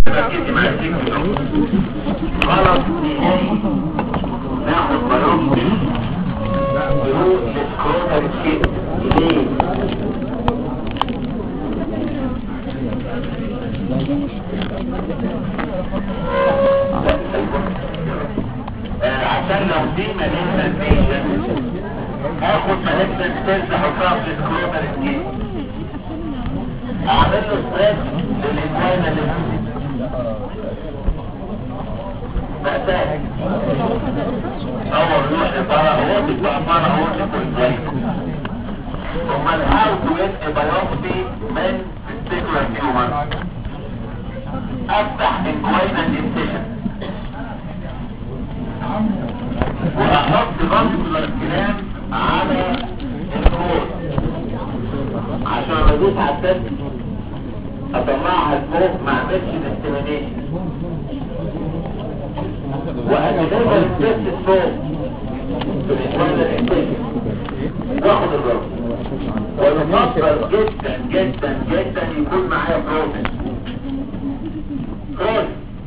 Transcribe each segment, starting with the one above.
ركزي مع الفكرة غلط نهائي ناخد بيوبسي نروح للسكروتال سكيب ليه؟ آه، عشان لو دي ماليزا بيشن اخد ماليزا ستيلز احطها في السكروتال سكيب اعمل له ستريس للانسان اللي مأساة اول روح لبرا هوتك بقى برا هوتك وازاي ثم الهاو تو جيت بايوبسي من particular tumor افتح انكوينا انتشن واحط فاسكولار كلام على الكور عشان ادوس على التست اطلعها لفوق ما اعملش ديستيمينيشن وأجنبها للتست فوق في الإخوان الإنتاجي واخد الرأس والمفضل جدا جدا جدا يكون معايا بروتين بروتين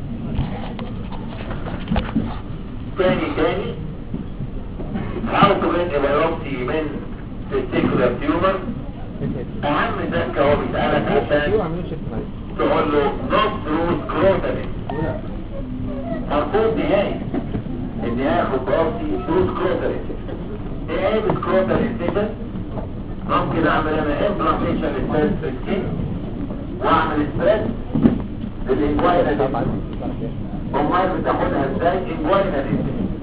تاني تاني how to get a biopsy من testicular tumor اهم ذلك هو بيسألك عشان تقول له not root crotaling مرفوض نهائي ان ياخد راسي فلوس كروتري ايه ايه بالكروتري انتشن ممكن اعمل انا امبلانتيشن للسيلز في السكين واعمل ستريس للانجواينا دي امال بتاخدها ازاي انجواينا دي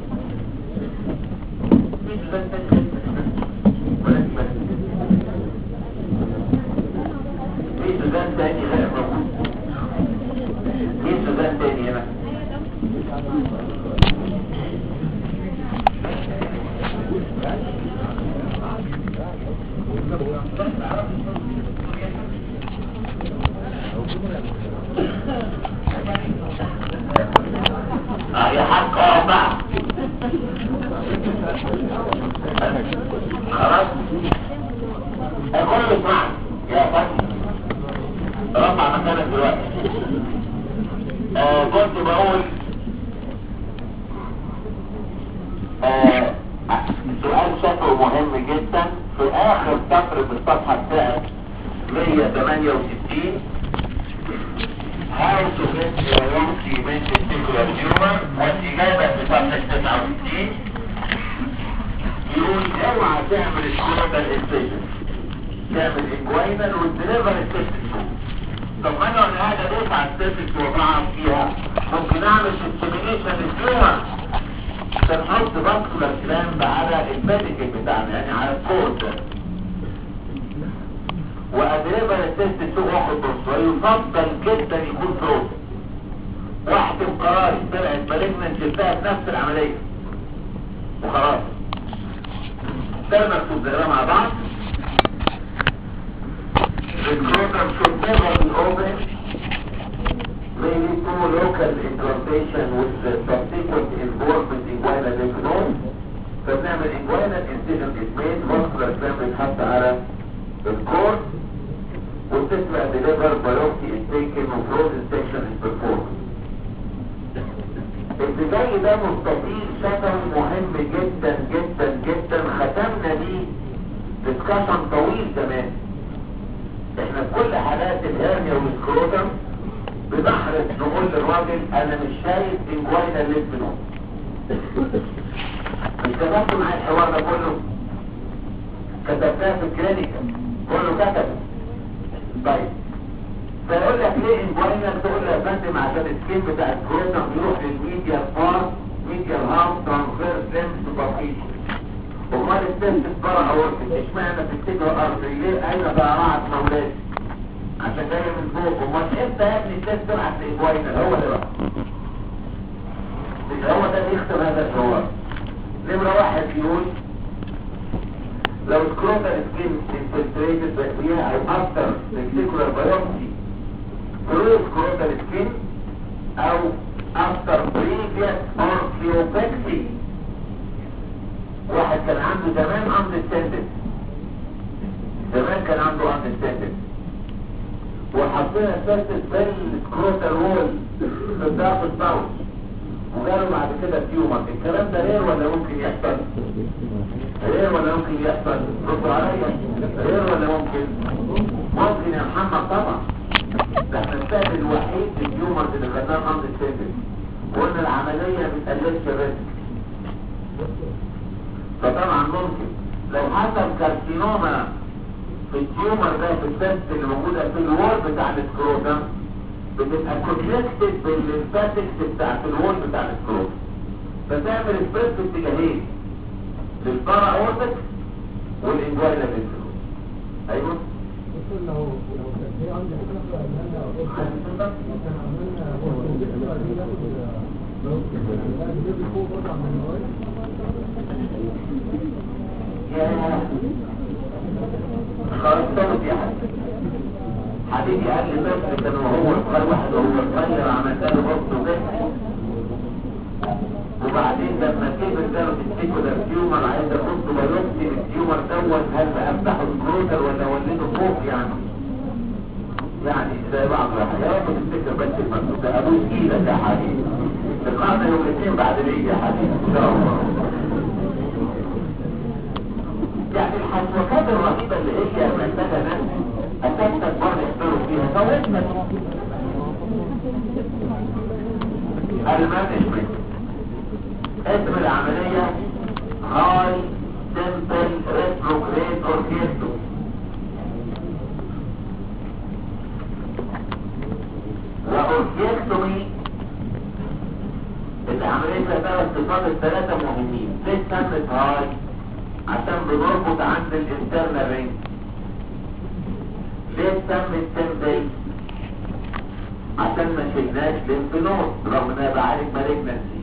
في سوزان تاني غير موجود في سوزان تاني هنا اه يا حق اربعة خلاص اقول اسمع يا فتح رفع مكانك دلوقتي آه كنت بقول آه سؤال شكله مهم جدا في اخر سطر في الصفحة بتاعت 168 how to get your biopsy من testicular tumor والإجابة في صفحة 69 يقول اوعى تعمل الكورتال انسيجن تعمل انجوينال والدليفر التستيك طب ما انا لو قاعد ادوس على التستيك وبعض فيها ممكن اعمل ديسكريميشن للتيومر تنحط باسكولار كلامب على الميديكال بتاعنا يعني على الكود ده وادريبا التست سوق واحد نص ويفضل جدا يكون بروتين واحكم قراري طلعت مالجنت انتهت نفس العملية وخلاص ده المكتوب ده مع بعض The scrotum should never be open maybe through local implantation with the subsequent involvement in inguinal lymph node فبنعمل inguinal incision is made vascular clamp بيتحط على الكور وتسمع deliver biopsy is taken وفروزن section is performed البداية ده مستطيل شكل مهم جدا جدا جدا ختمنا بيه ديسكشن طويل زمان احنا في كل حالات الهرنيا والسكروتم بنحرص نقول للراجل انا مش شايف انجوينا الليمف نود مش كتبت معايا الحوار ده كله كتبتها في الكلينيكال كله كتبه طيب فيقول لك ليه انجوينا تقول له يا فندم عشان السكين بتاع الكروتم بيروح للميديا بار ميديا هاوس ترانسفيرس ليمف تبقيش امال السيرفس برا اورتك اشمعنى في التجر ارضي ليه اين ضياعات مولاتي عشان جاي من فوق امال امتى يا ابني السيرفس تبعت لاجوينا هو ده بقى هو ده اللي يختم هذا الحوار نمرة واحد يقول لو سكروتال سكين انفلتريتد بكتيريا او افتر ريكتيكولار بايوبسي ثرو سكروتال سكين او افتر بريفيس اورثيوبكسي واحد كان عنده زمان اندستندد زمان كان عنده اندستندد وحطينا سيرفس بالسكروتال وول في الدارك باوش وقالوا بعد كده تيومر الكلام ده رير ولا ممكن يحصل رير ولا ممكن يحصل ردوا عليا رير ولا ممكن ممكن يا محمد طبعا ده احنا السبب الوحيد في التيومر اللي خدناه عند السيرفس وقلنا العملية ما بتقللش الريسك فطبعا ممكن لو حصل كارسينوما في التيومر ده في السيست اللي موجودة في الوول بتاع السكروتم بتبقى كونكتد بالليمفاتكس بتاعت الوول بتاع السكروتم فتعمل سبريد في اتجاهين للبارا اورتك والانجويلا فينترو ايوه لو لو كان في عندي حاجه عملنا كان عملنا لو كان بيجي فوق برضه عن النوايا يا خرجتهم يا حبيبي حبيبي قال لي بس كان وهو صغير واحد وهو صغير عملت له بص وجه وبعدين لما كبر قالوا تفتكوا ده التيومر عايز احط بايوبسي التيومر دوت هل افتحه الكروتر ولا ولده فوق يعني يعني زي بعض الحياة بتفتكر بس المنطقة ابوس ايدك يا حبيبي لقاءنا يوم الاثنين بعد العيد يا حبيبي ان شاء الله يعني الحسوكات الرهيبة اللي هي محتاجة ناس أساسا برضه يحضروا فيها فوزنا المانجمنت اسم العملية هاي سمبل ريتروجريد اوركيستو واوركيستومي العملية فيها صفات الثلاثة مهمين ليه سمت هاي عشان بنربط عند الانترنال رينج ليه سمت سمبل عشان ما شلناش لينف نود رغم انها بعالج مالجنسي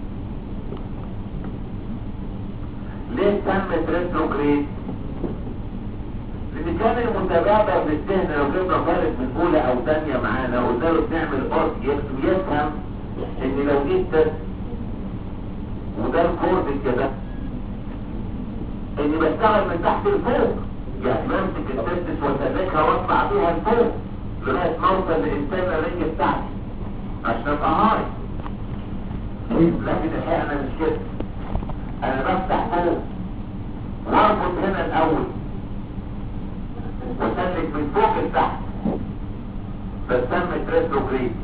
ليه سمت ريتروجريد لان كان المتابعة بالذهن لو جبنا طالب من اولى او ثانيه معانا وقلنا له بنعمل اورك يكتب يفهم ان لو جيت وده الكورد كده اني بشتغل من تحت لفوق يعني بمسك التستس واسلكها واطلع بيها لفوق لغايه ما اوصل للانسان الرنج بتاعتي عشان ابقى هاي لكن الحقيقه انا مش كده انا بفتح فوق واربط هنا الاول واسلك من فوق لتحت بسمي ريتروجريد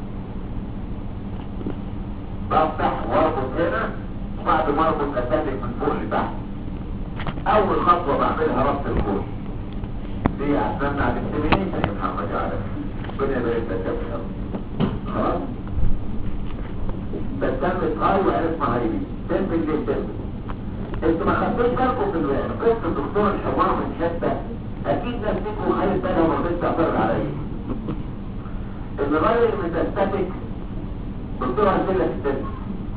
بفتح واربط هنا وبعد ما اربط اسلك من فوق لتحت اول خطوة بعملها ربط الكل دي عشان على الاكتمينيشن يا محمد عارف ربنا يبارك لك يا محمد خلاص بس تمت هاي وعرفنا هاي دي تنبل ليه تنبل انتوا ما خدتوش بالكم في قصة الدكتور الحوار من شتى اكيد ناس فيكم خدت بالها وما رضيتش تعترض عليا ان الراجل الميتاستاتيك دكتور هنزل لك التنبل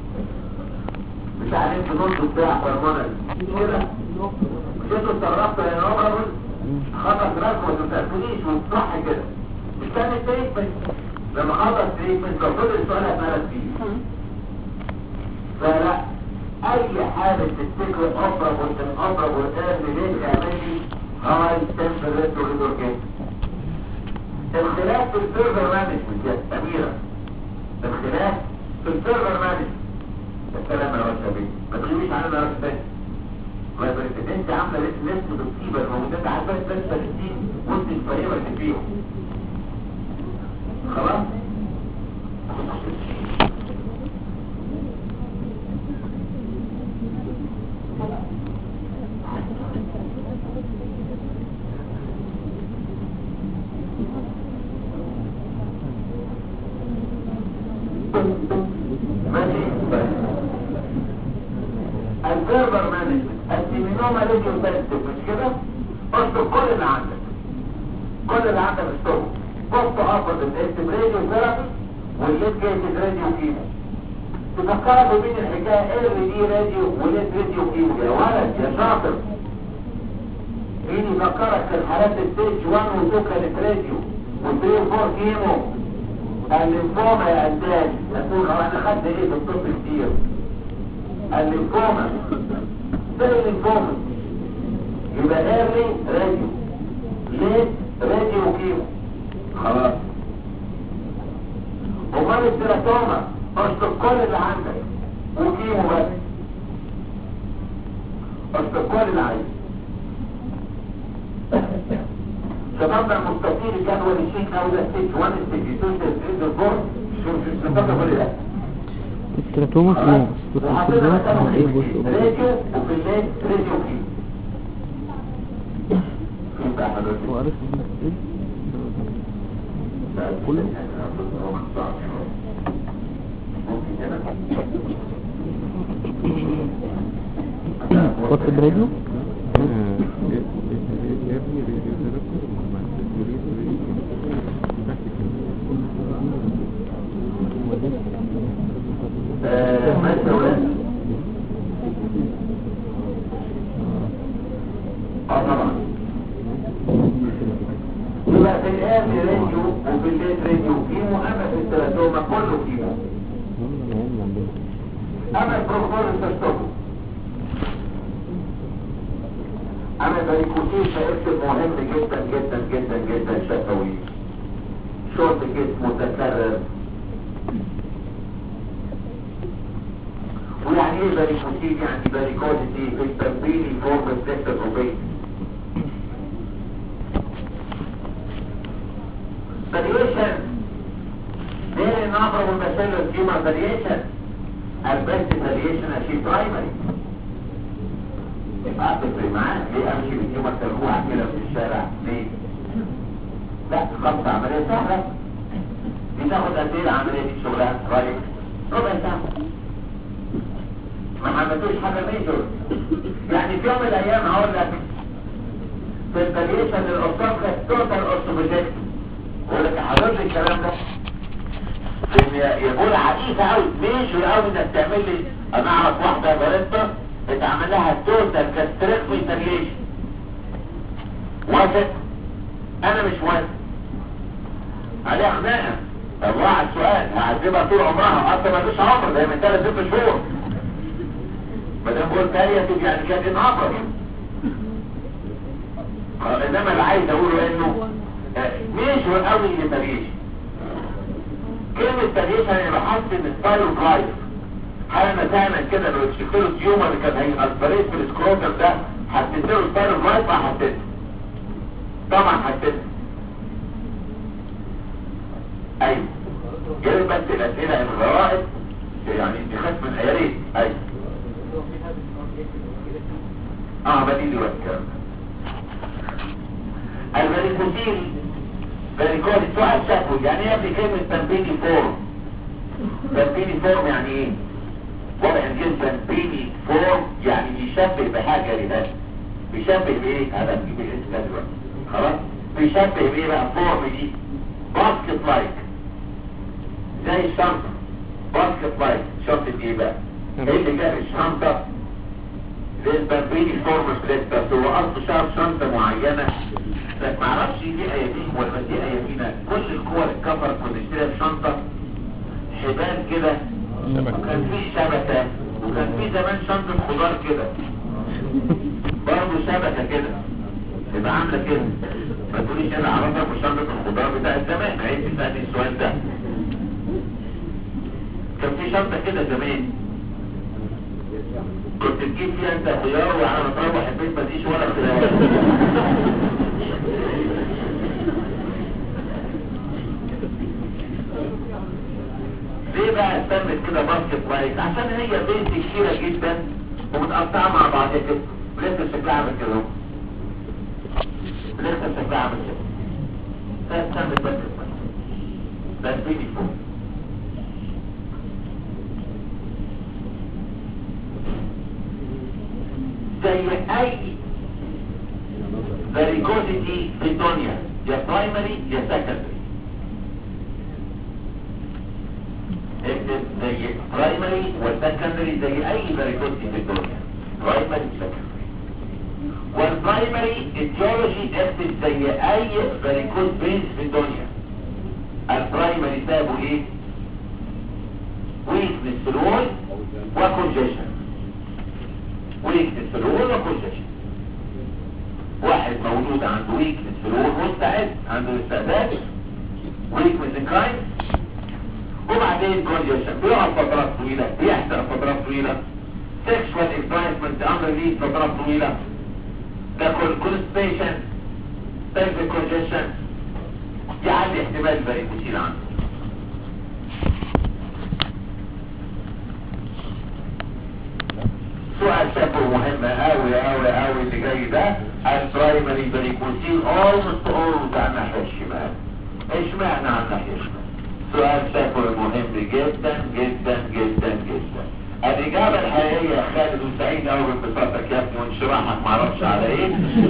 مش عليك بنص بتاع هرمونال كده مش انتوا استغربتوا يا راجل خلص راسك وما تسالنيش وتصح كده مش كان التريتمنت لما خلص تريتمنت لو كل السؤال هتمارس فيه فلا اي حالة تفتكر اضرب وانت اضرب والان ليه اعمل لي هاي تمبريتور ريدورجين الخلاف في السيرفر مانجمنت يا اميرة الخلاف في السيرفر مانجمنت الكلام يا رشا بيه ما تغيبيش عننا يا رشا بيه ما يبقى انت عامله لسه ناس مصيبه الموجودات عارفه بس 30 وانت الفريقه اللي فيهم خلاص ماشي الفيربر مانجمنت السيمينوما ريديو سنسيتيف مش كده اكتب كل اللي عندك كل اللي عندك اكتبه بص افضل الاكتب راديو ثيرابي والليد جيتد راديو كيمو تفكروا بين الحكايه ال دي راديو وليد راديو كيمو يا ولد يا شاطر مين يفكرك في الحالات الستيج 1 و 2 كانت راديو و 3 و 4 كيمو الليمفوما يا قدام هتقول هو انا خدت ايه في الطب كتير الليمفوما زي الليمفوما يبقى ايرلي راديو ليت راديو كيمو خلاص امال التيراتوما اشطب كل اللي عندك وكيمو بس اشطب كل اللي عايزه شبابنا المستطيل كان هو الشيك او ده ستيج 1 ستيج 2 ستيج 4 شو شو شبابنا كل ده التراتوما اسمه وحطينا اسمه مكانه ايه بص راديو وفي الليل راديو كيمو فين بقى حضرتك هو عارف ايه كله وقت الراديو ماشي يا ولاد اه طبعا يبقى في الآن راديو وفي الليل راديو كيمو أما في التلاتوما كله كيمو أما البروفول تشتغل أنا بريكوتين فاكتب مهم جدا جدا جدا جدا شفوي شورت جسم متكرر ويعني ايه بريكوتين يعني بريكوتين في التنبيني فورم السكتر اوبين variation غير النظر والمسائل الجيمة variation البست variation اشي برايمري يبقى تفرق معاه ليه امشي بالجيمة تلوع كده في الشارع ليه لا خمسة عملية سهلة دي تاخد قد ايه العملية دي شغلها رايك ربع ساعة ما عملتوش حاجة ميجور يعني في يوم من الايام هقول لك في الفاريشن القصاب كانت توتال اوستوبيجيكت بقول لك حضرتك الكلام ده ان يقول عقيقة قوي ميجور قوي انك تعمل لي انا اعرف واحدة باريستا اتعمل لها توتال كاستريكوي فاريشن وافق انا مش موافق عليها خناقه طب واحد سؤال هعذبها طول عمرها اصلا ملوش عمر ده من ثلاث ست شهور ما دام قلت هي يعني كانت انعبر انما اللي عايز اقوله انه ميجور قوي للتغيير كلمة تغيير يعني بحسن ستايل اوف لايف هل انا فعلا كده لو تشكله اليوم اللي كان هيأثريت في السكروتر ده حسيت له ستايل اوف لايف اه حسيت طبعا حسيت ايوه جاي بس الاسئله الغرائب يعني تخاف من يا ريت ايوه اه بدي دلوقتي الكلام ده المانيكوتين مانيكوتين سؤال شكوي يعني ايه قبل كلمه تنبيني فورم تنبيني فورم يعني ايه واضح جدا تنبيني فورم يعني يشبه بحاجه لهذا بيشبه بايه هذا نجيب الاسم ده دلوقتي خلاص بيشبه بايه بقى فورم دي باسكت لايك زي الشنطة باسكت لايك شنطة ايه بقى ايه اللي جاب الشنطة للبربيني فورم سليتر هو اصله شعر شنطة معينة لك معرفش دي ايامين ولا دي ايامينا كل الكور اتكفرت ونشتريها في شنطة حبال كده وكان في شبكة وكان في زمان شنطة خضار كده برضه شبكة كده تبقى عاملة كده ما تقوليش انا اعرفها بشنطة الخضار بتاع زمان عايز تسألني السؤال ده كان في شنطة كده زمان كنت تجيب فيها انت خيار وعلى ما تروح البيت ما تجيش ولا خيار ليه بقى استنت كده باسكت لايك عشان هي بنت كتيرة جدا ومتقطعة مع بعضها كده ولسه شكلها عامل كده اهو. لسه شكلها عامل كده ده استنت باسكت لايك ده البيبي فوق زي اي فاريكوزيتي في الدنيا يا برايمري يا سكندري اكتب زي برايمري وسكندري زي اي فاريكوزيتي في الدنيا برايمري سكندري والبرايمري اتيولوجي اكتب زي اي فاريكوز بينز في الدنيا البرايمري سابه ايه ويكنس رول وكونجيشن ويكنس رول وكونجيشن واحد مولود عنده ويكنس رول مستعد عنده استعداد ويك ميزنكاين وبعدين كونجيشن بيقعد فترات طويلة بيحصل فترات طويلة سيكشوال اكسايتمنت امر ليه فترات طويلة ده كل كونستيشن pelvic congestion يعلي احتمال البريكوسيل عنده سؤال شكله مهم قوي قوي قوي اللي جاي ده البرايمري بريكوسيل اولموست اول بتاع الناحيه الشمال اشمعنى على الناحيه الشمال سؤال شكله مهم جدا جدا جدا جدا الاجابه الحقيقيه يا خالد وسعيد قوي بانبساطك يا ابني وانشراحك معرفش على ايه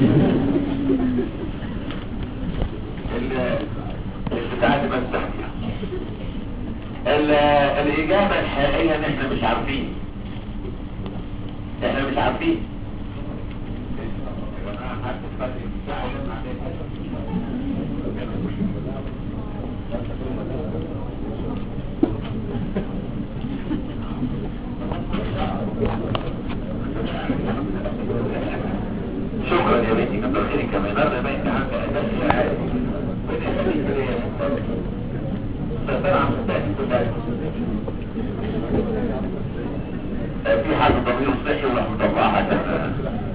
ال- البتاع اللي بمسح فيها ال- الاجابه الحقيقيه ان احنا مش عارفين احنا مش عارفين شكرا يا بنتي كتر خيرك كمان انا بقيت عندي اساس عادي في حد ضميره صحي وراح مطلعها كده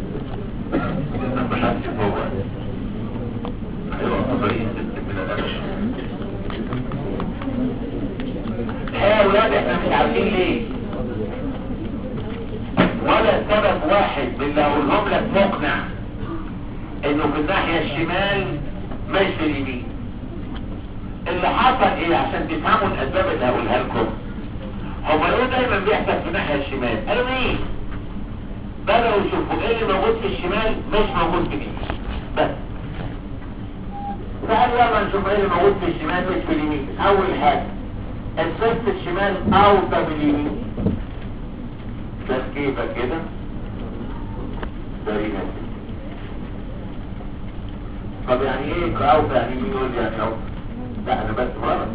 ما حدش هو ايوه طبيعي ست من الأكل يا ولاد احنا مش عارفين ليه ولا سبب واحد من اللي هقولهم لك مقنع انه في الناحية الشمال مش في اليمين اللي حصل ايه عشان تفهموا الاسباب اللي هقولها لكم هما ليه دايما بيحصل في الناحية الشمال قالوا ايه بدأوا يشوفوا ايه اللي موجود في الشمال مش موجود في اليمين بس تعالوا يلا نشوف ايه اللي موجود في الشمال مش في اليمين اول حاجة الفست الشمال اوطى باليمين بس كيفك كده very nice. طب يعني ايه اوطى يعني مين يقول لي يعني اوطى لا انا بس غلط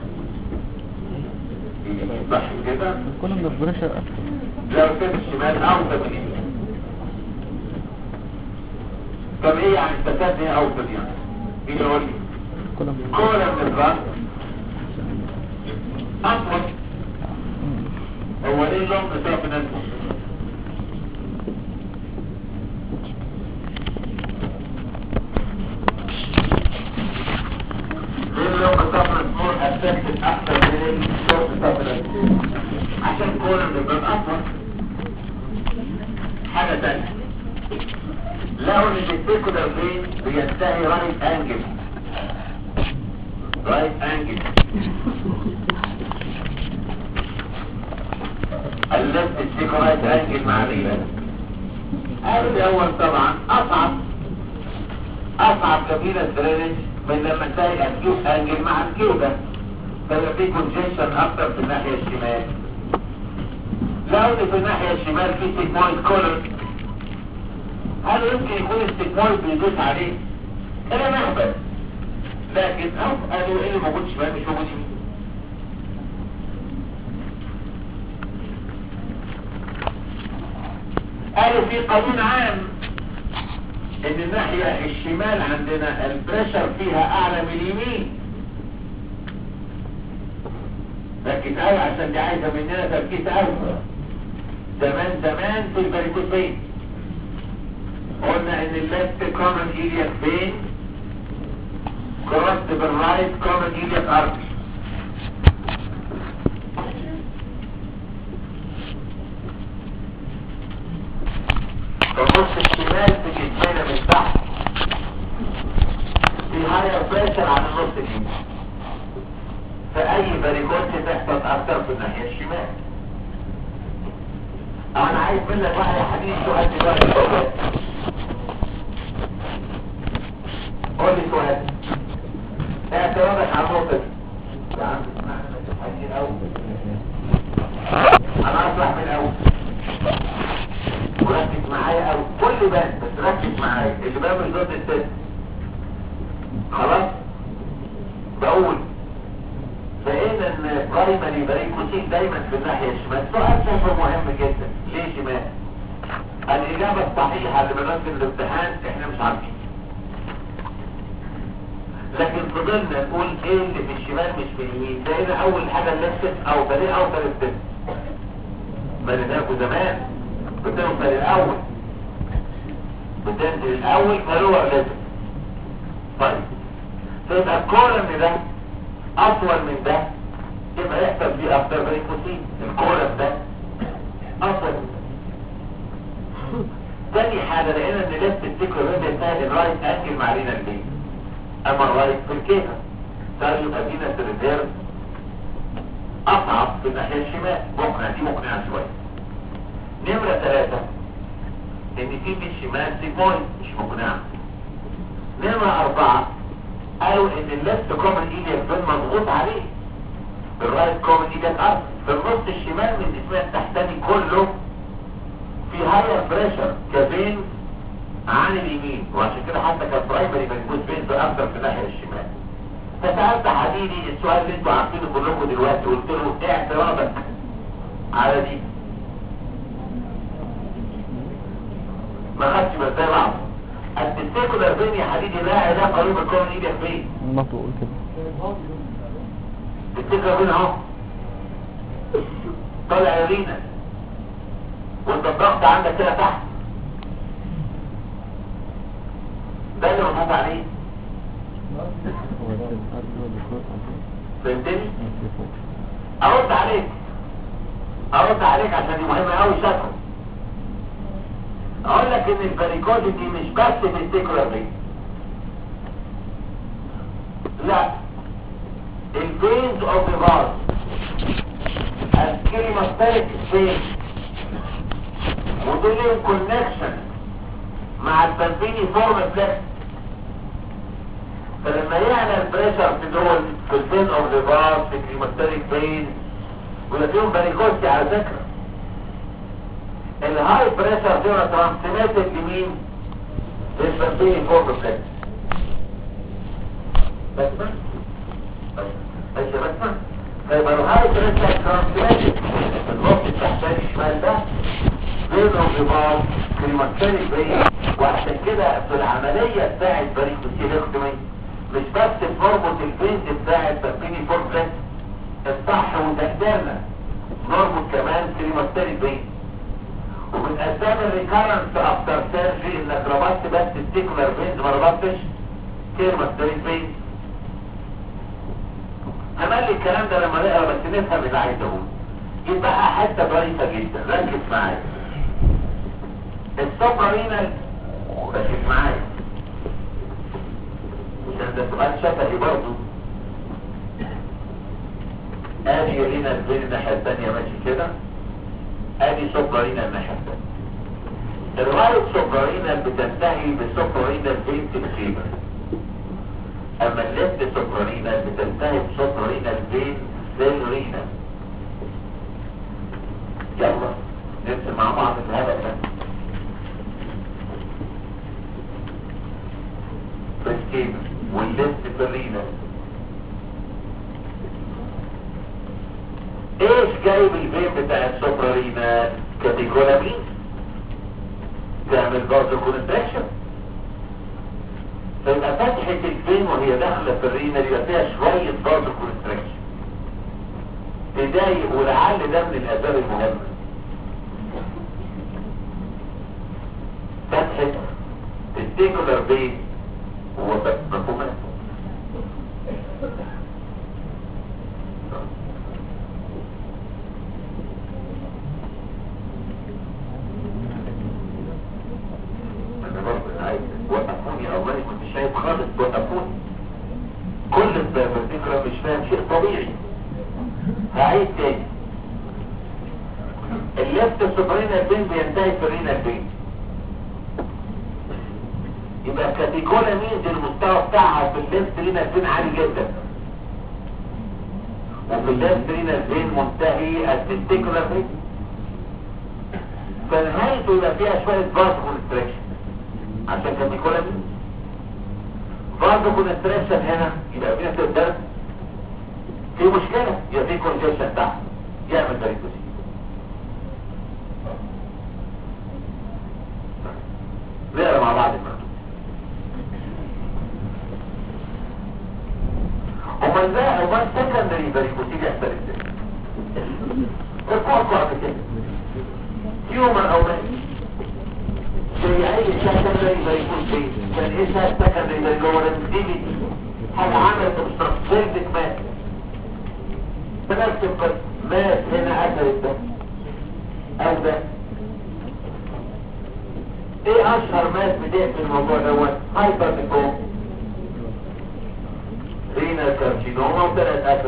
صح كده كل من البريشر لو كان الشمال اوطى من اليمين طب ايه يعني استفاد ايه اوطى دي يعني مين يقول لي كل من كل من الراس اطول هو ليه اللون بتاع في نفسه ليه اللون بتاع في الاسمور افكتد اكتر من اللون بتاع في الاسمور عشان كل من الراس اطول حاجة تانية لو ان الفيكولار فين بينتهي رايت انجل رايت انجل اللفت السيكو رايت انجل مع الريال الاول طبعا اصعب اصعب كبيرة درينج من لما تلاقي اكيوت انجل مع الكيوبة فيبقى في كونجيشن اكتر في الناحية الشمال لو ان في الناحية الشمال في سيجمويد كولر هل يمكن يكون السيجمويد بيدوس عليه؟ انا مهبل لكن أو قالوا ايه اللي موجود شمال مش موجود يمين قالوا في قانون عام ان الناحية الشمال عندنا البريشر فيها اعلى من اليمين لكن قوي عشان دي عايزة مننا تركيز قوي زمان زمان في البريكوسين قلنا ان الليفت كومن ايلياك فين كروست بالرايت كومن ايلياك ارتري النص الشمال في جسمنا من تحت في هاير بريشر عن النص اليمين فأي بريكوت تحصل أكتر في الناحية الشمال أنا عايز منك بقى يا حبيبي سؤال دلوقتي قول لي سؤال اعتراضك على النقطة دي يا عم اسمعني ما تفهمني الأول أنا أصلح من الأول وركز معايا او كل بس بس ركز معايا اللي بقى مش ضد الست خلاص بقول لقينا ان برايمري بريكوسين دايما في الناحية الشمال سؤال شايفه مهم جدا ليه شمال الاجابة الصحيحة اللي بنرسم الامتحان احنا مش عارفين لكن فضلنا نقول ايه اللي في الشمال مش في اليمين لقينا اول حاجه الليفت او فريق او فريق بنيناكوا زمان بتنزل الاول بتنزل الاول فلور لازم طيب فيبقى الكولم ده اطول من ده يبقى يحصل فيه افتر بريكوسين الكولم ده اطول تاني حاجة لقينا ان لفت السيكو ده بينتهي الرايت انجل مع رينا البيت اما الرايت في الكيفة صار يبقى فينا الريزيرف اصعب في الناحية الشمال مقنع دي مقنعة شوية نمرة ثلاثة ان في في الشمال سيجمويد مش مقنعة نمرة اربعة قالوا ان اللفت كومن ايديك دول مضغوط عليه الرايت كومن ايديك ارض في النص الشمال من جسمها التحتاني كله في هاير بريشر كبين عن اليمين وعشان كده حتى كان برايمري منجوز بين اكتر في الناحيه الشمال فسالت حبيبي السؤال اللي انتوا عارفينه كلكم دلوقتي قلت له ايه اعتراضك على دي ما خدش بس زي بعض التستيكولار بين يا حبيبي لا علاقه له بالكون ايدك فين ما تقول كده التستيكولار بين اهو طالع يمينك وانت الضغط عندك كده تحت ده اللي مضغوط عليه هو ده الأرض ولا الكرة فهمتني اللي فوق ارد عليك ارد عليك عشان دي مهمه قوي شكله اقول لك ان الفاريكوزيتي مش بس في السيكولار بين لا الفينز اوف ذا فاز الكلمه فين ودول لهم كونكشن مع البنزيني فورم فليكس فلما يعلى البريشر في دول في الفين اوف ذا فاز في الكليماتيريك فين ولا فيهم باريكوستي على فكره الهاي بريشر دي ترانسميتد لمين؟ للبنزيني فورم فليكس بس بس بس بس بس فيبقى الهاي بريشر ترانسميتد الوقت التحتاني الشمال ده بين انضباط كلمتين بين وعشان كده في العملية بتاعت بريكوسيلكتومي مش بس بنربط البنز بتاعت تربيني فورفلت الصح وتقديرنا نربط كمان كلمتين بين ومن اسباب الريكارنس افتر سيرجي انك ربطت بس السيكولار بينز ما ربطتش كلمتين بين عمل لي الكلام ده لما نقرا بس نفهم اللي عايز اقوله يبقى حته ضعيفه جدا ركز معايا السوبرينال ركز معايا عشان ده سؤال شفهي برضه ادي رينا البين الناحيه الثانيه ماشي كده ادي سوبرينال الناحيه الثانيه الرايت سوبرينال بتنتهي بالسوبرينال بين تكسيبر اما الليفت سوبرينال بتنتهي بسوبرينال بين سيلورينال يلا نرسم مع بعض الهدف ده بالكيمة واللبس بالرينة ايش جايب الفين بتاع السوبرارينا كاتيكولامين تعمل برضه كونتراكشن فيبقى فتحة الفين وهي داخلة في الرينا يبقى فيها شوية برضه كونتراكشن تضايق ولعل ده من الاسباب المهمة فتحة التيكولر بين هو مفهومات انا برضه عايز وقفوني والله كنت شايف خالص وقفوني كل الفكرة مش فاهم شيء طبيعي هعيد تاني اللفت سوبرينا بين بينتهي في الرينا بين يبقى كاتيكولامينز المستوى بتاعها في الليفت رينا بين عالي جدا وفي الليفت رينا بين منتهي التستيكولار بين فنهايته يبقى فيها شوية فازو كونستريكشن عشان كاتيكولامين فازو كونستريكشن هنا يبقى فيها تقدر في مشكلة يبقى في كونجيشن تحت يعمل بريكوسي نقرا مع بعض المكتوب برايمري فاريكوسيل يحصل ازاي الكوكو قبل كده تيومر او مالي زي اي سكندري فاريكوسيل كان اسمها سكندري فاريكوسيل حاجة عملت مستقبلتك مات بنفس القسم مات هنا اثر الدم او ده ايه اشهر مات بداية في الموضوع دوت هايبر نيكوم رينا كارسينوما وثلاث اثر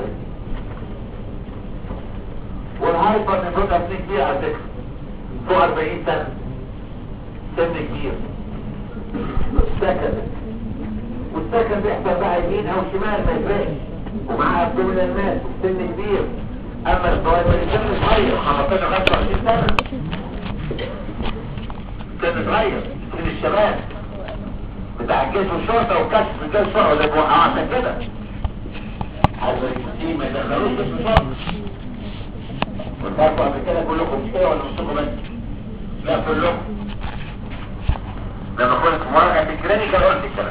والهايبر نيكوم ده سن كبير على فكرة فوق 40 سنة سن كبير سكند والسكن بيحصل بقى يمين او شمال ما يفرقش ومعاه ابدومين الناس وسن كبير اما البرايمري سن صغير 15 25 سنه سن صغير سن الشباب بتاع الجيش والشرطه وكشف الجيش والشرطه اللي بيوقعوا عشان كده عايز الكتير ما يدخلوش جيش والشرطه والفرق قبل كده كلكم مش كده ولا مش بس لا كلكم لما كنت في مراجعه الكلينيكال قلت الكلام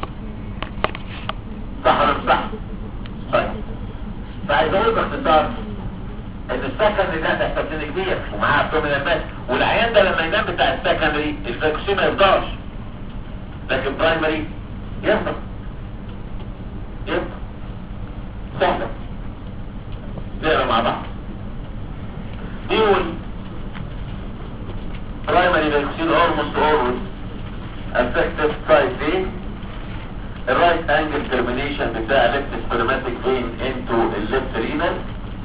صح ولا مش صح طيب فعايز اقول باختصار ان السكندري ده تحت سن كبير ومعاه ابدومينال الماس والعيان ده لما ينام بتاع السكندري الفاكسين ما يفضلش لكن برايمري يفضل يفضل سهلة نقرا مع بعض يقول primary vaccine almost always effective site A الرايت انجل ترمينيشن بتاع ليفت سبرماتيك فين انتو الليفت رينال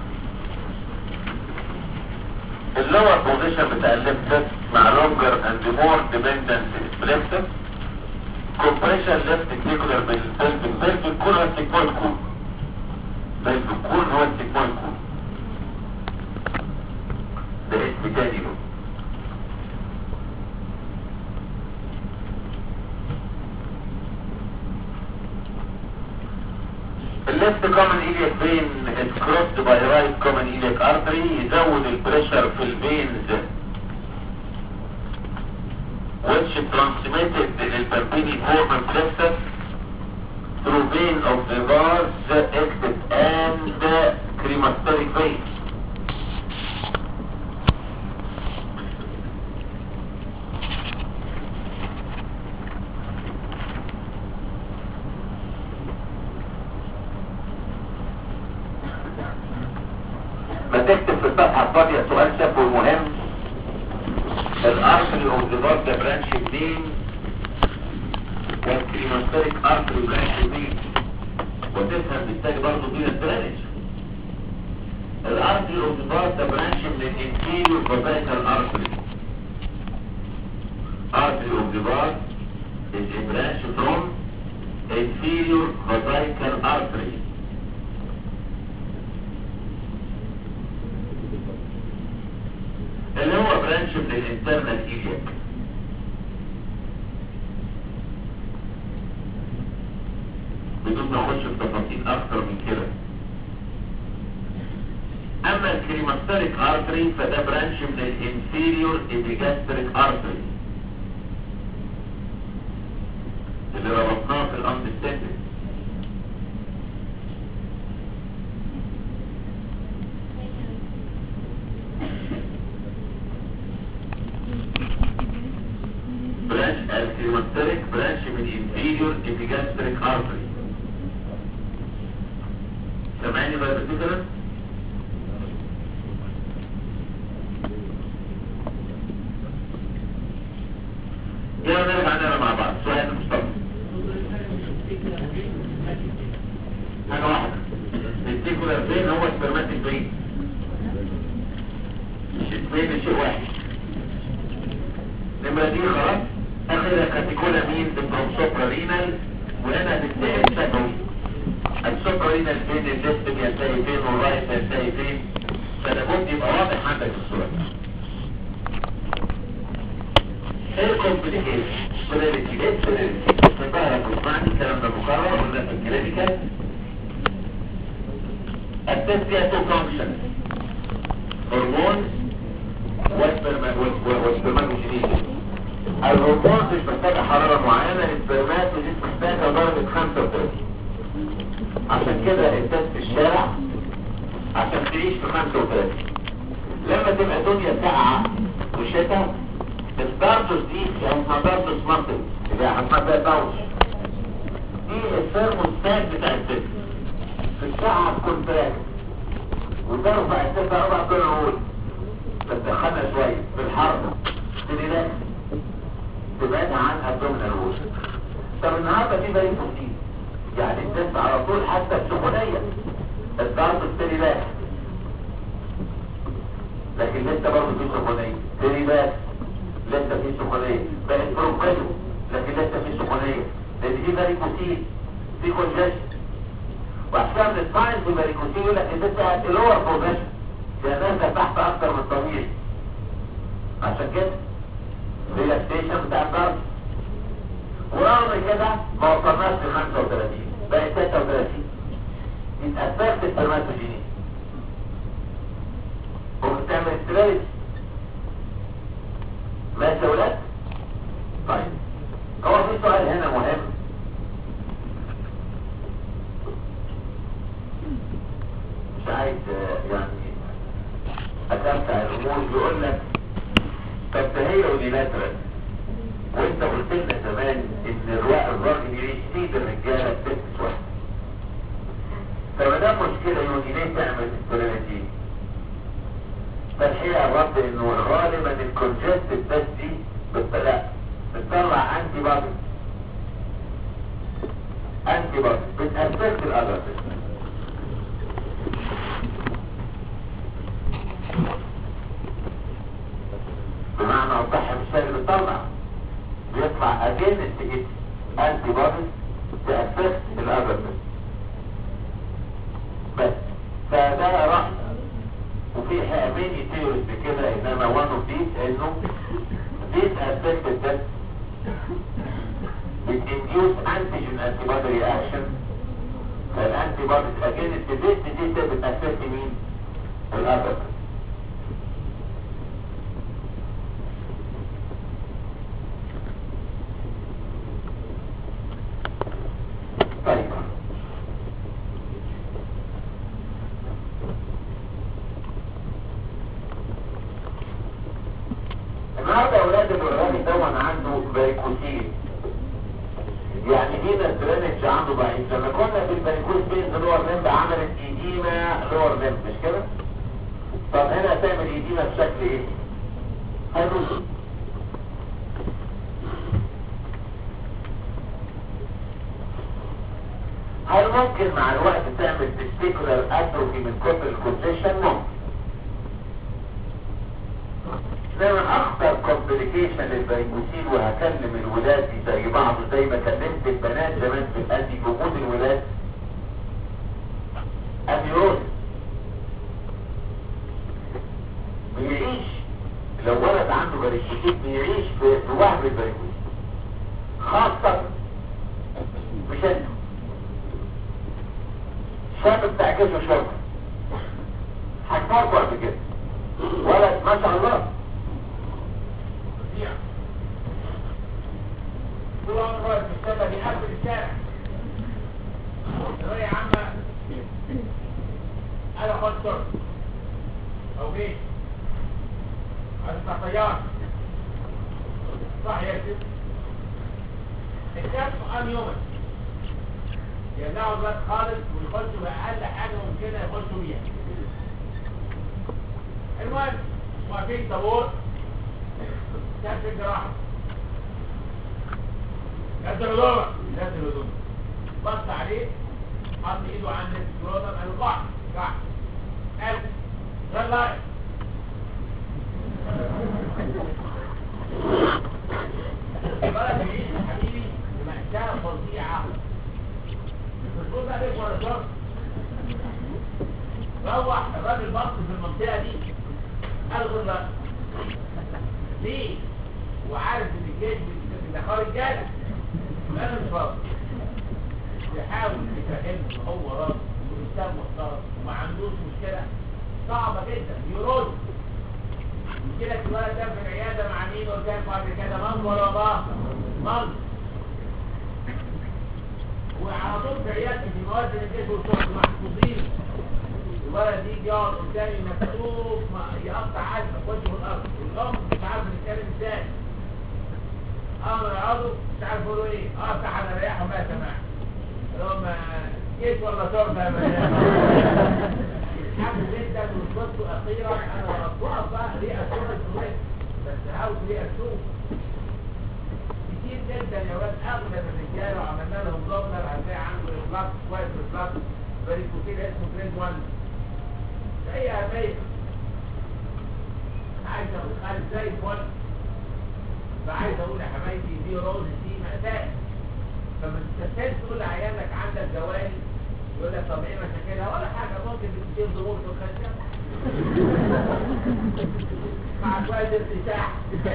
اللور بوزيشن بتاع الليفت مع لونجر اند مور ديبندنت سبليفتر كومبريشن ليفت تيكولر بالبلفيك بلفيك كل هو التكمول كول بلفيك كل هو التكمول كول ده اسم تاني له الليفت كومن ايليك فين is crossed by right common iliac artery يزود البريشر في الفينز which transmitted للبربيني form plexus through vein of the vase exit and cremasteric vein ما تكتب في الصفحة الفاضية سؤال شاب ومهم الارتري او الضغط ده برانش منين والكريماستريك ارتري برانش منين وتفهم بالتالي برضه دي الدرانج الارتري او الضغط ده برانش من الانتيريور فازايكال ارتري artery of the bud is a branch from inferior vesical artery اللي هو برانش من الانترنال ايليك بدون ما اخش في تفاصيل اكتر من كده اما الكريماستريك ارتري فده برانش من الانفيريور ايبيجاستريك ارتري اللي ربطناه في الاندستندنج برانش الكريماستريك برانش من inferior epigastric artery سامعني بقى بالفكرة يلا نرجع نقرا مع بعض سؤال مصطفى حاجة واحدة التيكولار فين هو سبرماتيك فين اثنين شيء واحد نمرة دي خلاص اخر كاتيكولا مين بالبروسوبرا رينال وهنا هتتلاقي شكوي السوبرا رينال فين الليست بينتهي فين والرايت بينتهي فين فلابد يبقى واضح عندك الصورة ايه الكومبليكيشن سولاريتي ايه سولاريتي تبقى تسمعني الكلام ده مكرر قلنا في الكلينيكال التسلية تو فانكشن هرمون والسبرماتوجينيز الهرمون مش محتاجة حرارة معينة السبرمات مش محتاجة درجة 35 عشان كده التست في الشارع عشان تعيش في 35 لما تبقى دنيا ساقعة وشتاء الدارتوس دي اسمها دارتوس ماسل اللي هتحط فيها باوش دي الثيرموستات بتاع الجسم في الساعة تكون فراغ وترفع الساعة أربع كل عول تدخلنا شوية في الحر تريلاكس تبعد عن ابدومينال وول طب النهارده في بالي بروتين يعني الجسم على طول حتى السخونية الضغط التريلاكس لكن لسه برضه في سخونية تريلاكس لسه في سخونية بقت بروكيلو لكن لسه في سخونية لان دي باريكوتين في كونجيشن وعشان الساينس الباريكوتين يقول لك ان انت لور بروجيشن لانها تحت اكتر من الطبيعي عشان كده ريلاكسيشن بتاع الضغط ورغم كده ما وصلناش ل 35 بقت 36 اتأثرت السرماتوجيني وبتعمل ستريس ماشي يا ولاد؟ طيب هو في سؤال هنا مهم مش عايز آه، يعني اتمتع الامور بيقول لك طب ده هي وديناترا وانت قلت لنا زمان ان الرواء الراجل يزيد الرجاله بست واحد فما دام مشكله يوني ليه تعمل استراليتي فالحقيقه الرد انه غالبا الكونجستد بس دي بتطلع بتطلع انتي بادي انتي بادي بتأثرت الأدرس بمعنى اوضح المثال اللي بتطلع بيطلع اجين انتي انتي بادي تأثرت الأدرس بس فده رأي وفي ميني ثيوريز كده انما one of these انه this affected that it induce antigen antibody reaction فالانتيبوديز against this disease بتأثرت مين؟ الأبد طيب النهارده اولاد الولاد دوما عنده باريكوسين يعني هنا الدرينج عنده ضعيف لما كنا في الباريكوس بينز لور لمب عملت ايديما لور لمب مش كده طب هنا هتعمل ايديما بشكل ايه هيروس هل ممكن مع الوقت تعمل تستيكولار اتروفي من كتر الكونجيشن ممكن ده من اخطر كومبليكيشن للبيكوسين وهكلم الولاد دي زي بعض زي ما كلمت البنات زمان في الانتي جمود الولاد اميروز بيعيش لو ولد عنده باريكوسين بيعيش في في وهم الباريكوسين خاصة مش انت شاب بتاع كيسه شاب هتفرقوا قبل كده ولد ما شاء الله طول عمره واقف في الشارع بيقفل الشارع يا عم انا خد شرط او جيش عايز طيار صح يا سيدي الشمس قام يومك يمنعوا الوقت خالص ويخشوا بأقل حاجة ممكنة يخشوا بيها المهم واقفين طابور كان في الجراحة نزل هدومك نزل هدومك بص عليه حط ايده عند السكروتم قال قع قع قال غير لايق بقى تعيش يا حبيبي بمأساة فظيعة الدكتور ده عليك ولا شر روح الراجل بص في المنطقة دي قال غير لايق ليه؟ وعارف ان الجيش بيدخل رجاله انا مش فاضي يحاول يفهمه ان هو راجل وانسان محترم وما عندوش مشكله صعبه جدا بيرد مشكله الولد ده في العياده مع مين وكان بعد كده من ورا بعض من وعلى طول في عيادتي في مواد الجيش والشرطه محفوظين الولد يجي يقعد قدامي مكتوب ما- يقطع عزمك وجهه الارض الام مش عارف نتكلم ازاي امر يقعدوا مش عارف يقولوا ايه اه صح انا ريحهم بقى يا جماعه اللي هم جيت ولا ترضى يا بنات الحمد جدا وصلت اخيرا انا بطلع بقى ليه اسوق الفلوس بس عاوز ليه اسوق كتير جدا يا ولاد اغلب الرجاله وعملنا لهم دوبلر هتلاقي عنده اطلاق كويس اطلاق فريق كده اسمه جريد 1 زي امريكا عايز اقول خالد زي الفل فعايز اقول يا حبايبي دي روز دي مأساة فما تستسهلش تقول لعيالك عندك جوال يقول لك طب ايه مشاكلها ولا حاجه ممكن بتصير ضمور في الخشب مع شويه ارتشاح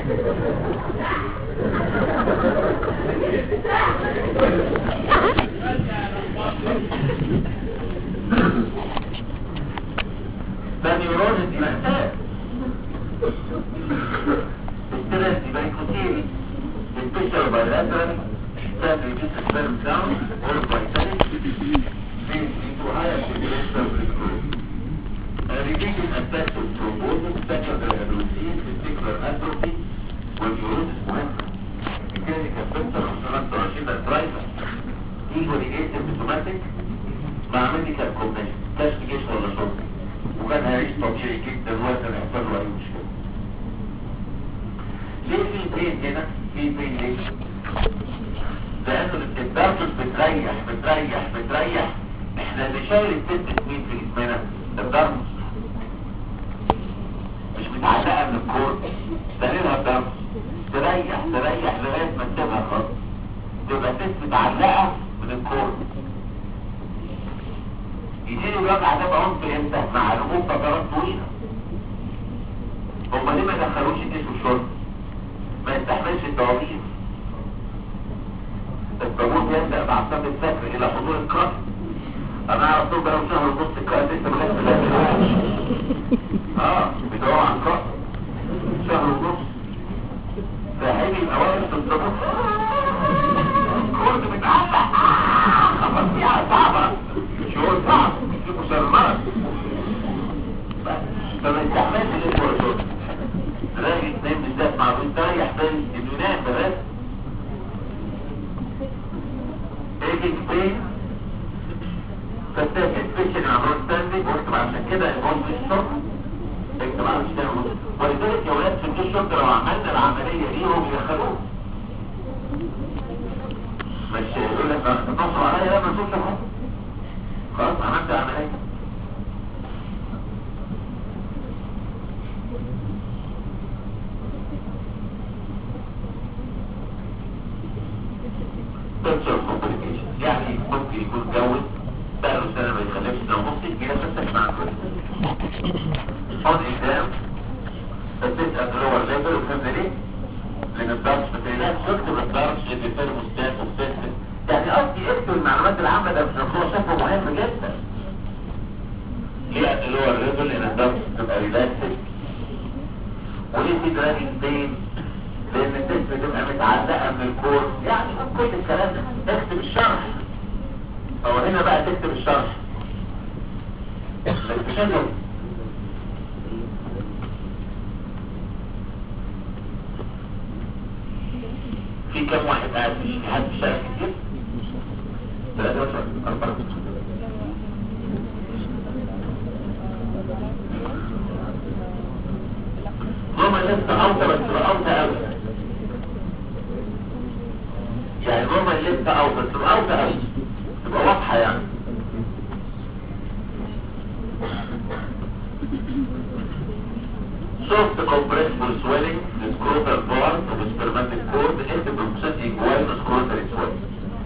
ده نيورون دي مأساة الثلاث دي بايكوتيري البيشر بايلاترال ده بيجيس السبيرم داون اور بايتاليك leads into higher circulation recruit. A repeated attack of thrombosis, secondary hydrosis, testicular atrophy, والنيوروزس مهمة. الكلينيكال بيكتشر خصوصا رشيدة درايفر ايجولي ايه سيمبتوماتيك مع ميديكال كومبيشن كاش جيش ولا شرطي وكان هيعيش طبيعي جدا ولا كان يحصل له اي مشكله ليه في بين هنا في بين ليه لانه الدارتوس بتريح بتريح بتريح احنا اللي شايل الست مين في جسمنا الدارتوس مش متعلقه من الكور دليلها الدارتوس تريح تريح لغايه ما تسيبها خالص تبقى ست متعلقه من الكور يجيني الوجع ده بعنف امتى مع الهبوط فترات طويله هما ليه ما دخلوش الجيش والشرطه ما يستحملش الدوامين الضغوط يبدا بعصاب الفكر الى حضور الكرة انا اعرف طول بقى شهر ونص الكرة لسه ما كانش اه بيدوروا عن كرة شهر ونص فهيجي الاوائل في الضغوط كنت متعلق خبط فيها صعبة شعور صعب يشوفوا شهر المرض بس فما يستحملش الاسبوع الشرطة تلاقي اثنين بالذات مع الوين تريح بين انه ينام بس ايجي بين فتاك الفيشن عمرو ستاندي واكتب عشان كده المهم في الشرط اكتب على الشرط ولذلك يا ولاد في الجيش الشرطة لو عملنا العملية دي هم يدخلوه مش يقول لك تتصل عليا لا ما تشوفش اهو خلاص عملت عملية تنشر كومبليكيشن يعني ممكن يكون جوز بقاله سنة ما يتخلفش لو نص يجي لك نفسك مع كل اون اكزام فتسأل لور ليفل وفهمنا ليه؟ لان الدرس بتلاقي تكتب الدرس اللي فيه المستاذ والسيستم يعني قصدي اكتب المعلومات العامة ده مش هو شايفه مهم جدا ليه اللور ليفل لان الدرس تبقى ريلاكسد وليه في دراجنج بين لان الجسم تبقى متعلقة من الكور يعني من كل الكلام ده اكتب الشرح هو هنا بقى تكتب الشرح بس شنو في كم واحد قاعد في حد شارك كتير ثلاثة وعشرين أربعة ماما لسه أوطى بس تبقى أوطى أوي يعني ماما لسه أوطى بس تبقى أوطى أوي تبقى واضحة يعني soft compressible swelling the scrotal part of the spermatic cord and the processing while the scrotal is swelling.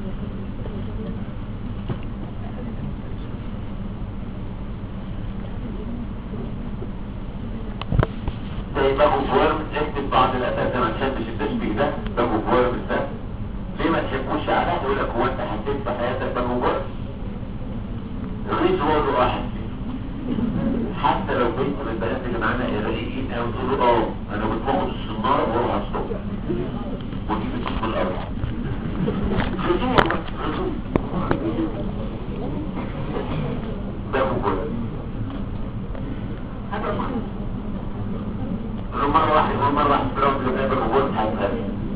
زي باخد ورم اكتب بعض الاساس ما تحبش التشبيه ده باخد ورم ده ليه ما تحبوش على يقول لك هو انت حسيت في حياتك باخد ورم غيظ وضع واحد حتى لو بنت من البنات اللي معانا قرايين او تقولوا اه انا كنت باخد الصناره واروح على الصبح ودي بتدخل الارض خذوه خذوه ده مجرد هذا المعنى لو مرة واحدة يقول مرة واحدة في رمز الغابة وقلت هذا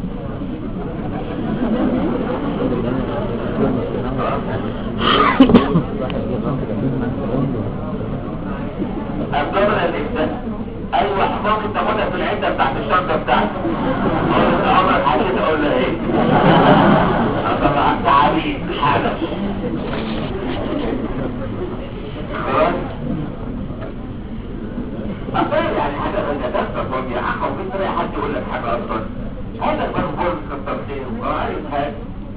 الضمنة الإبداء أيوة ممكن تاخدها في العدة بتاعت الشنطة بتاعتك أقول عمرك حاجة تقول لها إيه أطلع تعالي حاجة خلاص أصلا يعني حاجة غير تفكر وجه عقل وفي طريقة حد يقول لك حاجة أصلا هذا المنظور كتر خير وعارف هذا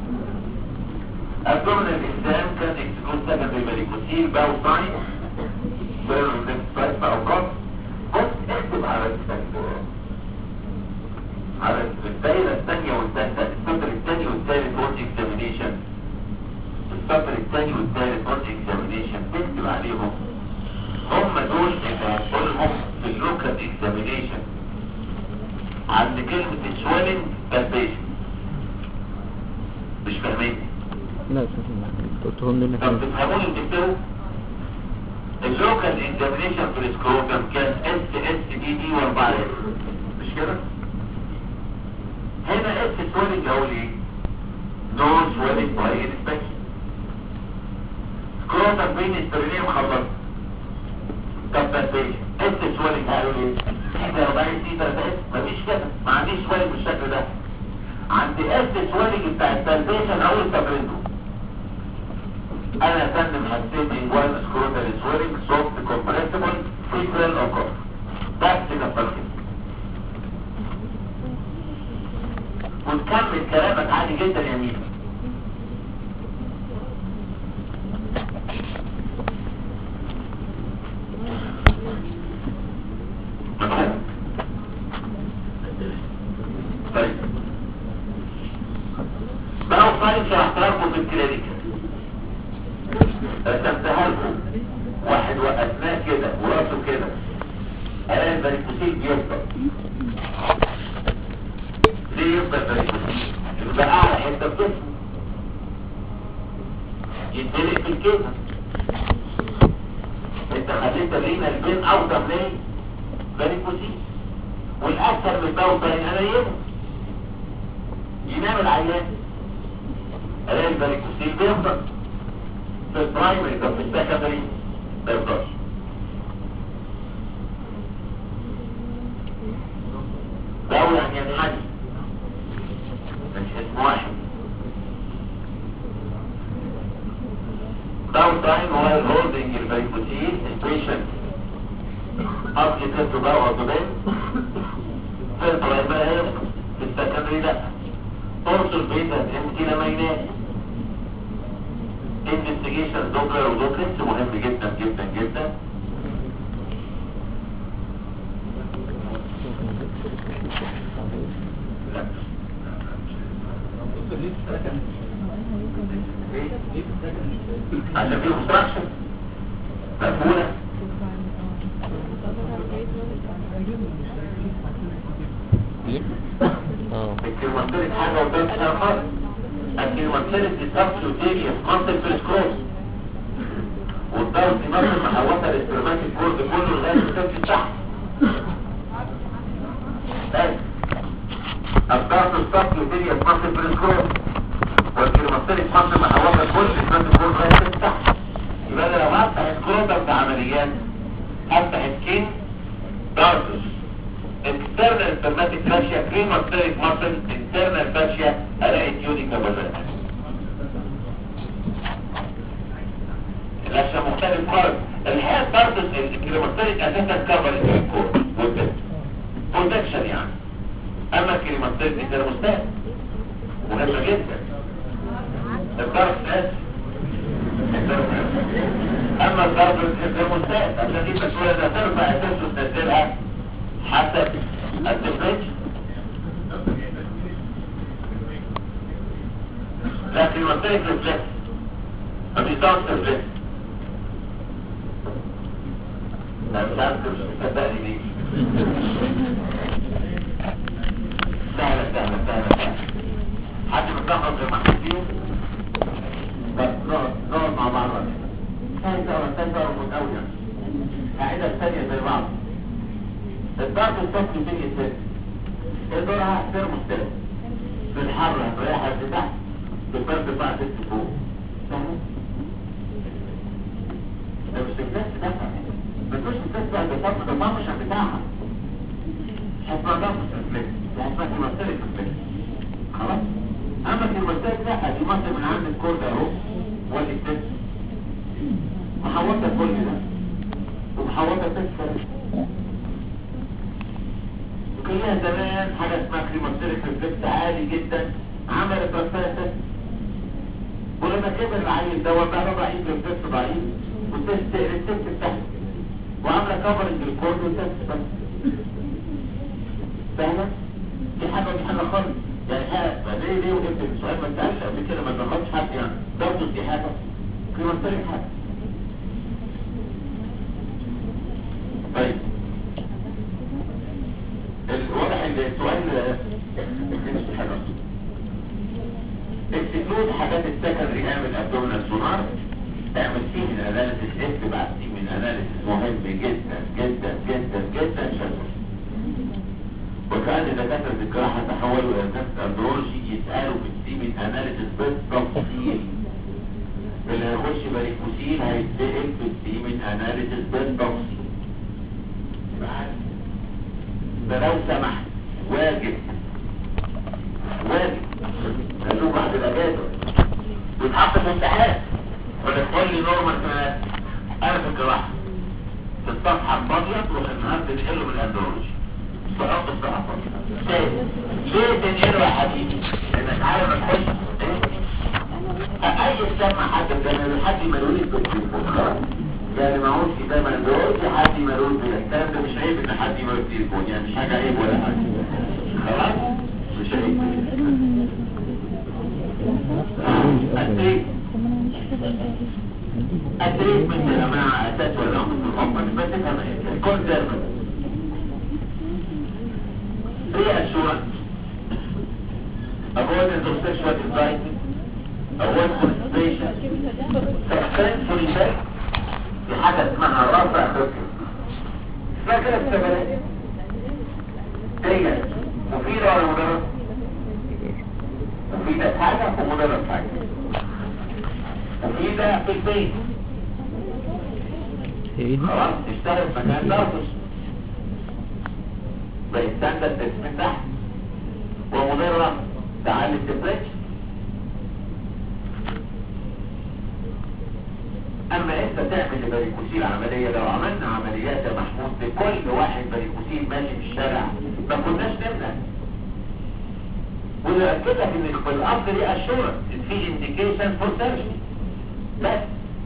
الضمن الإسلام كان اكتكون سكن بملكوسيل باو ساين بيرن نفس أو قط بص اكتب على السكتور على الدائرة الثانية والثالثة السطر الثاني والثالث وات اكزامينيشن السطر الثاني والثالث وات اكزامينيشن تكتب عليهم هم دول اللي هتقولهم في اللوكال اكزامينيشن عند كلمة سويلنج بالبيشن مش فاهمين لا فاهم قلتهم لنا طب تفهموني بتكتبوا اللوكال اكزامينيشن في السكروتم كان اس اس دي دي و4 اس مش كده هنا اس سويلنج اقول ايه نو سويلنج باي انسبكشن سكروتم بين السريرين خلصت طب بالبيشن اس سويلنج هقول ايه سي 40 سي 3 اس مفيش كده ما عنديش سويلنج بالشكل ده عندي اس سويلنج بتاع البالبيشن اول تمرينه انا فندم حسيت ان وان سكروتال سويلنج سوفت كومبريسبل فيبرال او كوف بس كده وتكمل كلامك عادي جدا يا مين مفهوم؟ طيب بقى وصايم شرحتها لكم في الكلينيكال رسمتها لكم واحد وقفناه كده وراسه كده الاقي البريكوسيل بيفضل ليه يفضل بريكوسيل يبقى اعلى حته في جسمه يتدلق في الكيسه انت خليت الرينا البين اوضح ليه بريكوسيل والاكثر من الدوسة انا ينام ينام العيان الاقي البريكوسيل بيفضل في البرايمري طب في السكندري ما يفضلش ده يعني ينحني مش اسم واحد داون تايم هو الهولدنج البريكوسين سبيشن ابلي كنتو بقى وضبين في البرايمري هيفضل في السكندري لا تنصر بيتا انت لما ينام investigation دوبلر ودوبلكس مهم جدا جدا جدا لا. عشان في obstruction مقفولة اه الكلمنتين حاجة وبين حاجة خالص الكلمنتين دي سبسيوتيريوس مانتل في السكروس والضغط دي مصر محوطة الاسترماتيك كورد كله لغاية السبت تحت بس الضغط السبسيوتيريوس مانتل في السكروس والكلمنتين مصر محوطة كل الاسترماتيك كورد لغاية السبت تحت يبقى أنا لو هفتح سكروتم في عمليات هفتح سكين دارتس external spermatic fascia cremasteric muscle internal fascia الاقي tunica بالرأس الاشياء مختلف خالص الحقيقة برضه الكريماستريك اساسا كفر الكور والبيت بروتكشن يعني اما الكريماستريك دي كريماستات مهمة جدا الضرب ناس اما الضرب الكريماستات الذي مسؤولة ترفع اساس وتنزلها حسب التفريج لكن يمثلك ريفلكس ما بيصابش ريفلكس لا مش عارف مش مصدقني ليه سهلة سهلة سهلة سهلة حد متلخبط في المحسوسين بس نقعد نقعد مع بعض سهلة سهلة سهلة متقوية قاعدة الثانية زي بعض الضغط السفلي تيجي الست الدورها ترموستات في الحر هتريح قد تحت في البرد بقى ست فوق فاهم؟ ده مش الناس نفسها بتوش الناس بقى ده طب ده فانكشن بتاعها اسمها ضغط ريفلكس اسمها كيماستيك ريفلكس خلاص اما كيماستيك لا دي مصر من عند الكورد اهو وادي التست محوطه كل ده ومحوطه تست وكلها زمان حاجه اسمها كيماستيك ريفلكس عالي جدا عملت رسالة ولما كبر العيل ده بقى ضعيف ريفلكس ضعيف والتست التست بتاعته وعامله كفرنج الكورد والتست بس فاهمة؟ دي حاجة ودي حاجة خالص يعني حاجة ليه ليه وجبت السؤال ما اتسالش قبل كده ما دخلش حد يعني برضه دي حاجة قيمة تاني حاجة طيب الواضح ان السؤال مش حاجة اكسكلود حاجات السكندري اعمل ابدومينال سونار اعمل سي من اناليسيس اكتب على السي من اناليسيس مهم جدا جدا جدا جدا شكرا وكان دكاتره الجراحه تحولوا الى نفس اندرولوجي يسالوا في السيمين اناليسيس بالتفصيل اللي هيخش باريكوسين هيتسال في السيمين اناليسيس بالتفصيل ده لو سمحت واجب واجب هشوف بعد الاجازه ويتحط في امتحان ولا تقول لي نورمال كمان انا في الجراحه في الصفحه الفاضيه تروح النهارده تنقله من الاندرولوجي تحط الصفحه الفاضيه ليه تنقله يا حبيبي؟ لانك عارف الحس اي سمع حد كان حد ملولي بالتليفون خلاص يعني ما هوش كتاب اندرولوجي حد ملول بالكلام ده مش عيب ان حد يملول بالتليفون يعني مش حاجه عيب ولا حاجه خلاص مش عيب التريك التريك من يا جماعه اساس ولا امر في الامر بس تفهم الكون دايما reassurance avoidance of sexual anxiety avoidance of constipation successful effect في حاجة اسمها رافع فكر اسمها كده السبلات هي مفيدة ولا مضرة؟ مفيدة في حاجة ومضرة في حاجة مفيدة في البيت ايه دي؟ خلاص تشتغل في مكان درس بيستنى التسمين تحت ومضرة تعلي التبريتش اما انت تعمل باريكوسيل عملية لو عملنا عمليات يا محمود لكل واحد باريكوسيل ماشي في الشارع ما كناش نمنع واللي اكد لك ان في الامر دي اشورنس في انديكيشن فور سيرجري بس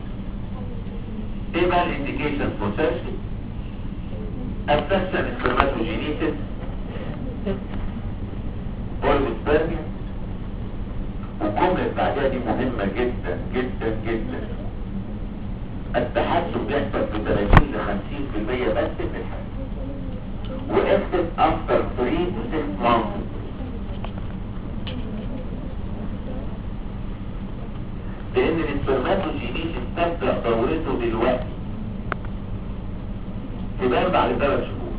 ايه بقى الانديكيشن فور سيرجري ابتسم السpermatogenesis والسبرميا والجملة بعدها دي مهمة جدا جدا جدا التحسن بيحصل في 30 ل 50% بس في الحياة واكتب after 3 to 6 months لان السpermatogenesis تبدأ دورته دلوقتي تبان بعد ثلاث شهور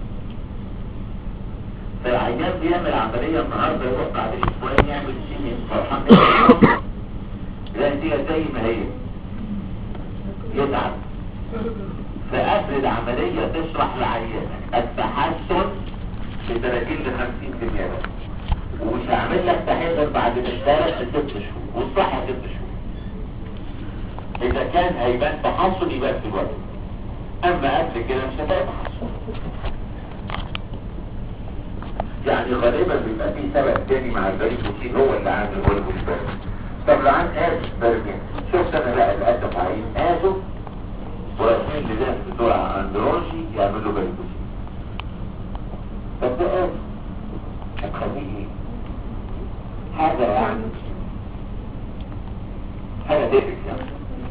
فالعيان بيعمل عملية النهاردة يروح بعد اسبوعين يعمل سيمين فرحان النتيجة زي ما هي يتعب فقبل العملية تشرح لعيانك التحسن في 30 ل 50 بس ومش هعمل لك تحسن بعد من ثلاث لست شهور والصح ست شهور اذا كان هيبان تحسن يبان في الوقت اما قبل كده مش هتلاقي تحسن يعني غالبا بيبقى في سبب تاني مع البريكوسين هو اللي عامل هو البريكوسين طب لو عن اسف برجع شفت انا لا للاسف عايز اسف ورسمين لذات بتوع اندرولوجي يعملوا بريكوسين طب ده اسف هتخليه ايه؟ حاجة يعني حاجة تقفك يعني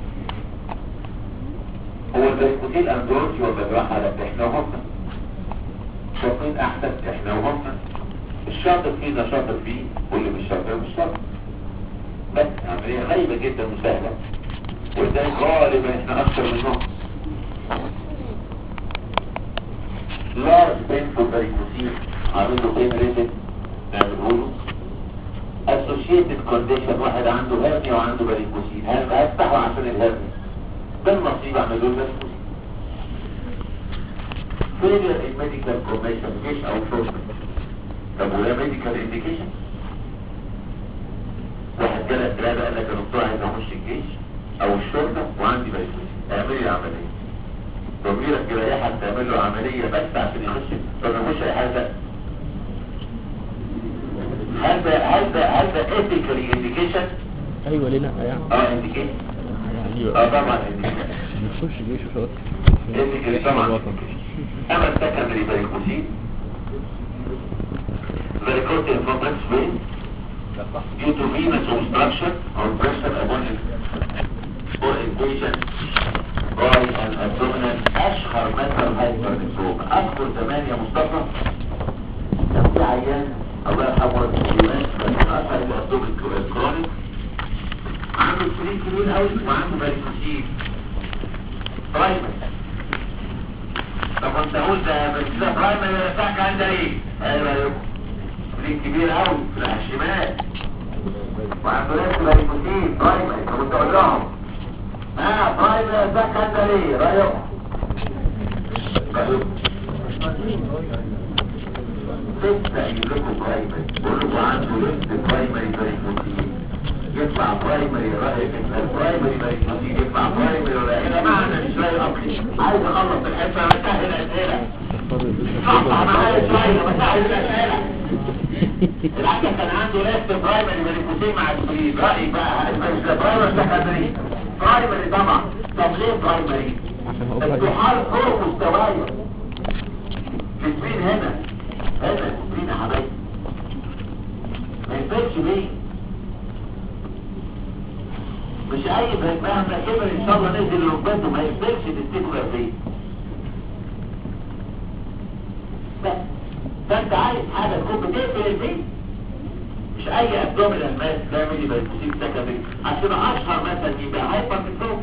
هو البريكوسين اندرولوجي ولا جراحة لا احنا وهم شاطرين احسن احنا وهم الشاطر فينا شاطر فيه واللي مش شاطر مش شاطر بس عملية غايبة جدا وسهلة ولذلك غالبا احنا اكثر منهم لارج بينفول فاريكوسيل عامل له بين ريتد نعمله له اسوشيتد كونديشن واحد عنده هرنيا وعنده فاريكوسيل هفتحه عشان الهرنيا بالنصيب اعمل له فاريكوسيل failure in medical commission مش او شرطة طب وده medical indication واحد جالك ثلاثة قال لك يا دكتور عايز اخش الجيش او الشرطة وعندي فاريكوسيل اعمل لي عملية ضميرك يريحك تعمل له عملية بس عشان يخش طب يخش اي حاجة هل ده هل ده هل ده ethically indication ايوه ليه لا يعني اه indication ايوه اه طبعا indication نخش جيش وشاطر ethically طبعا الوطن اما السكندري varicocele varicose complex vein due to venous obstruction or pressure upon it or invasion by an abdominal اشهر مثل hypertrophy اكبر زمان يا مصطفى كان في عيان الله يرحمه اليونان كان اشهر الابدومين كرونيك عنده سرير كبير قوي وعنده varicocele برايمري طب انت قول ده بس ده برايمري ولا بتاعك عندها ايه؟ ايه رايكم؟ سرير كبير قوي في الشمال وعنده ناس varicocele برايمري طب انت قول لهم اه برايمري بتاعك عندها ايه؟ رايكم؟ رايكم؟ ستة يملكوا برايمري بقول لكم عنده لست برايمري varicocele يطلع برايمري رأيك البرايمري varicocele يطلع برايمري ولا ايه؟ يا جماعه انا مش لاقي اصلي عايز اخلص الحته مسهل الاسئله صحصح معايا شويه مسهل الاسئله الحاجة كان عنده ليفت برايمري varicocele مع السرير رأيي بقى مش ده برايمري سكندري برايمري طبعا طب ليه برايمري؟ عشان هقول لك الطحال فوق مستوايا السبرين هنا هنا السبرين يا حبايبي ما يفرقش بيه مش اي مهما كبر ان شاء الله نزل ركبته ما يفرقش تفتكر فيه بس فانت عايز حاجه تكون بتقفل البيت مش اي ابدومينال ماس تعمل يبقى يصيب سكندري عشان اشهر مثلا يبقى هايبر متروف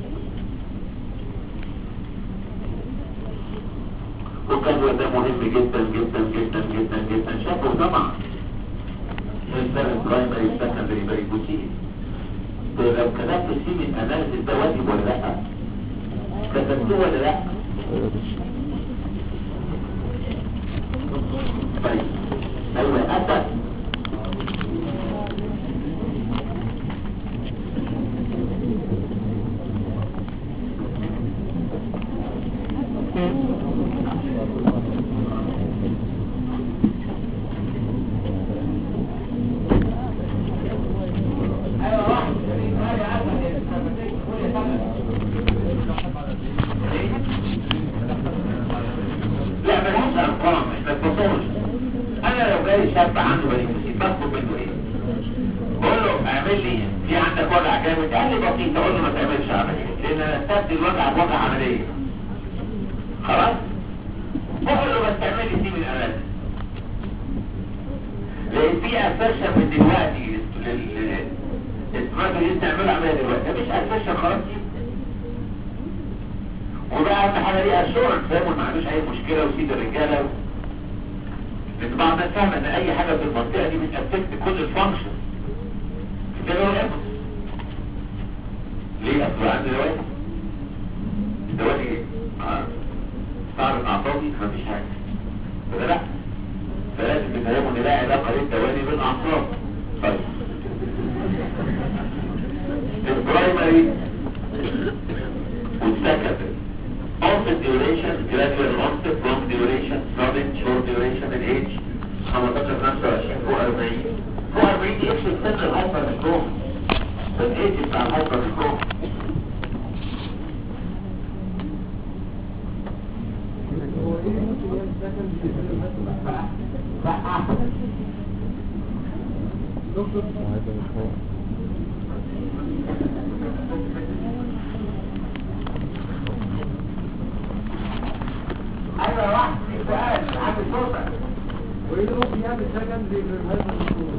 والجدول ده مهم جدا جدا جدا جدا جدا شافه طبعا الانسان برايمري سكندري فاريكوسيل لو كتبت فيه من اناليسيس ده واجب ولا لا كتبتوه ولا لا طيب ايوه اسد ايوه واحد ايوه لا ملهاش ارقام احنا بنتصور انا لو جالي شاب عنده بريكوسيت بطلب منه ايه بقول له اعمل لي في عندك وجع جامد قال لي بسيط اقول له ما تعملش عمليه لان انا استبدل الوجع بوجع عمليه خلاص بقول له بس تعمل لي سيب الاناليز لان في اسيرشن من دلوقتي لل الدماغ اللي تعمل عمليه دلوقتي مفيش اسيرشن خلاص وبقى اهم حاجه دي اشورنس فاهم ما عندوش اي مشكله وسيد الرجاله لان بعض الناس فاهمه ان اي حاجه في المنطقه دي بتافكت كل الفانكشن كده هو الامر ليه اصل عندي دلوقتي دلوقتي آه. تعرف اعصابي مفيش حاجه ولا لا فلازم تفهموا ان لا علاقه للدوالي بالاعصاب طيب البرايمري والسكندري onset duration gradual onset long duration sudden short duration in age 15 25 فوق 40 فوق 40 دي ايش السن الهايبر ميكروم الايج بتاع الهايبر ميكروم هو ايه ممكن يعمل سكن بيقول مثلا دكتور هذا مش هو ايوه واحد في سؤال عند صوتك وايه اللي ممكن يعمل سكن بيقول هذا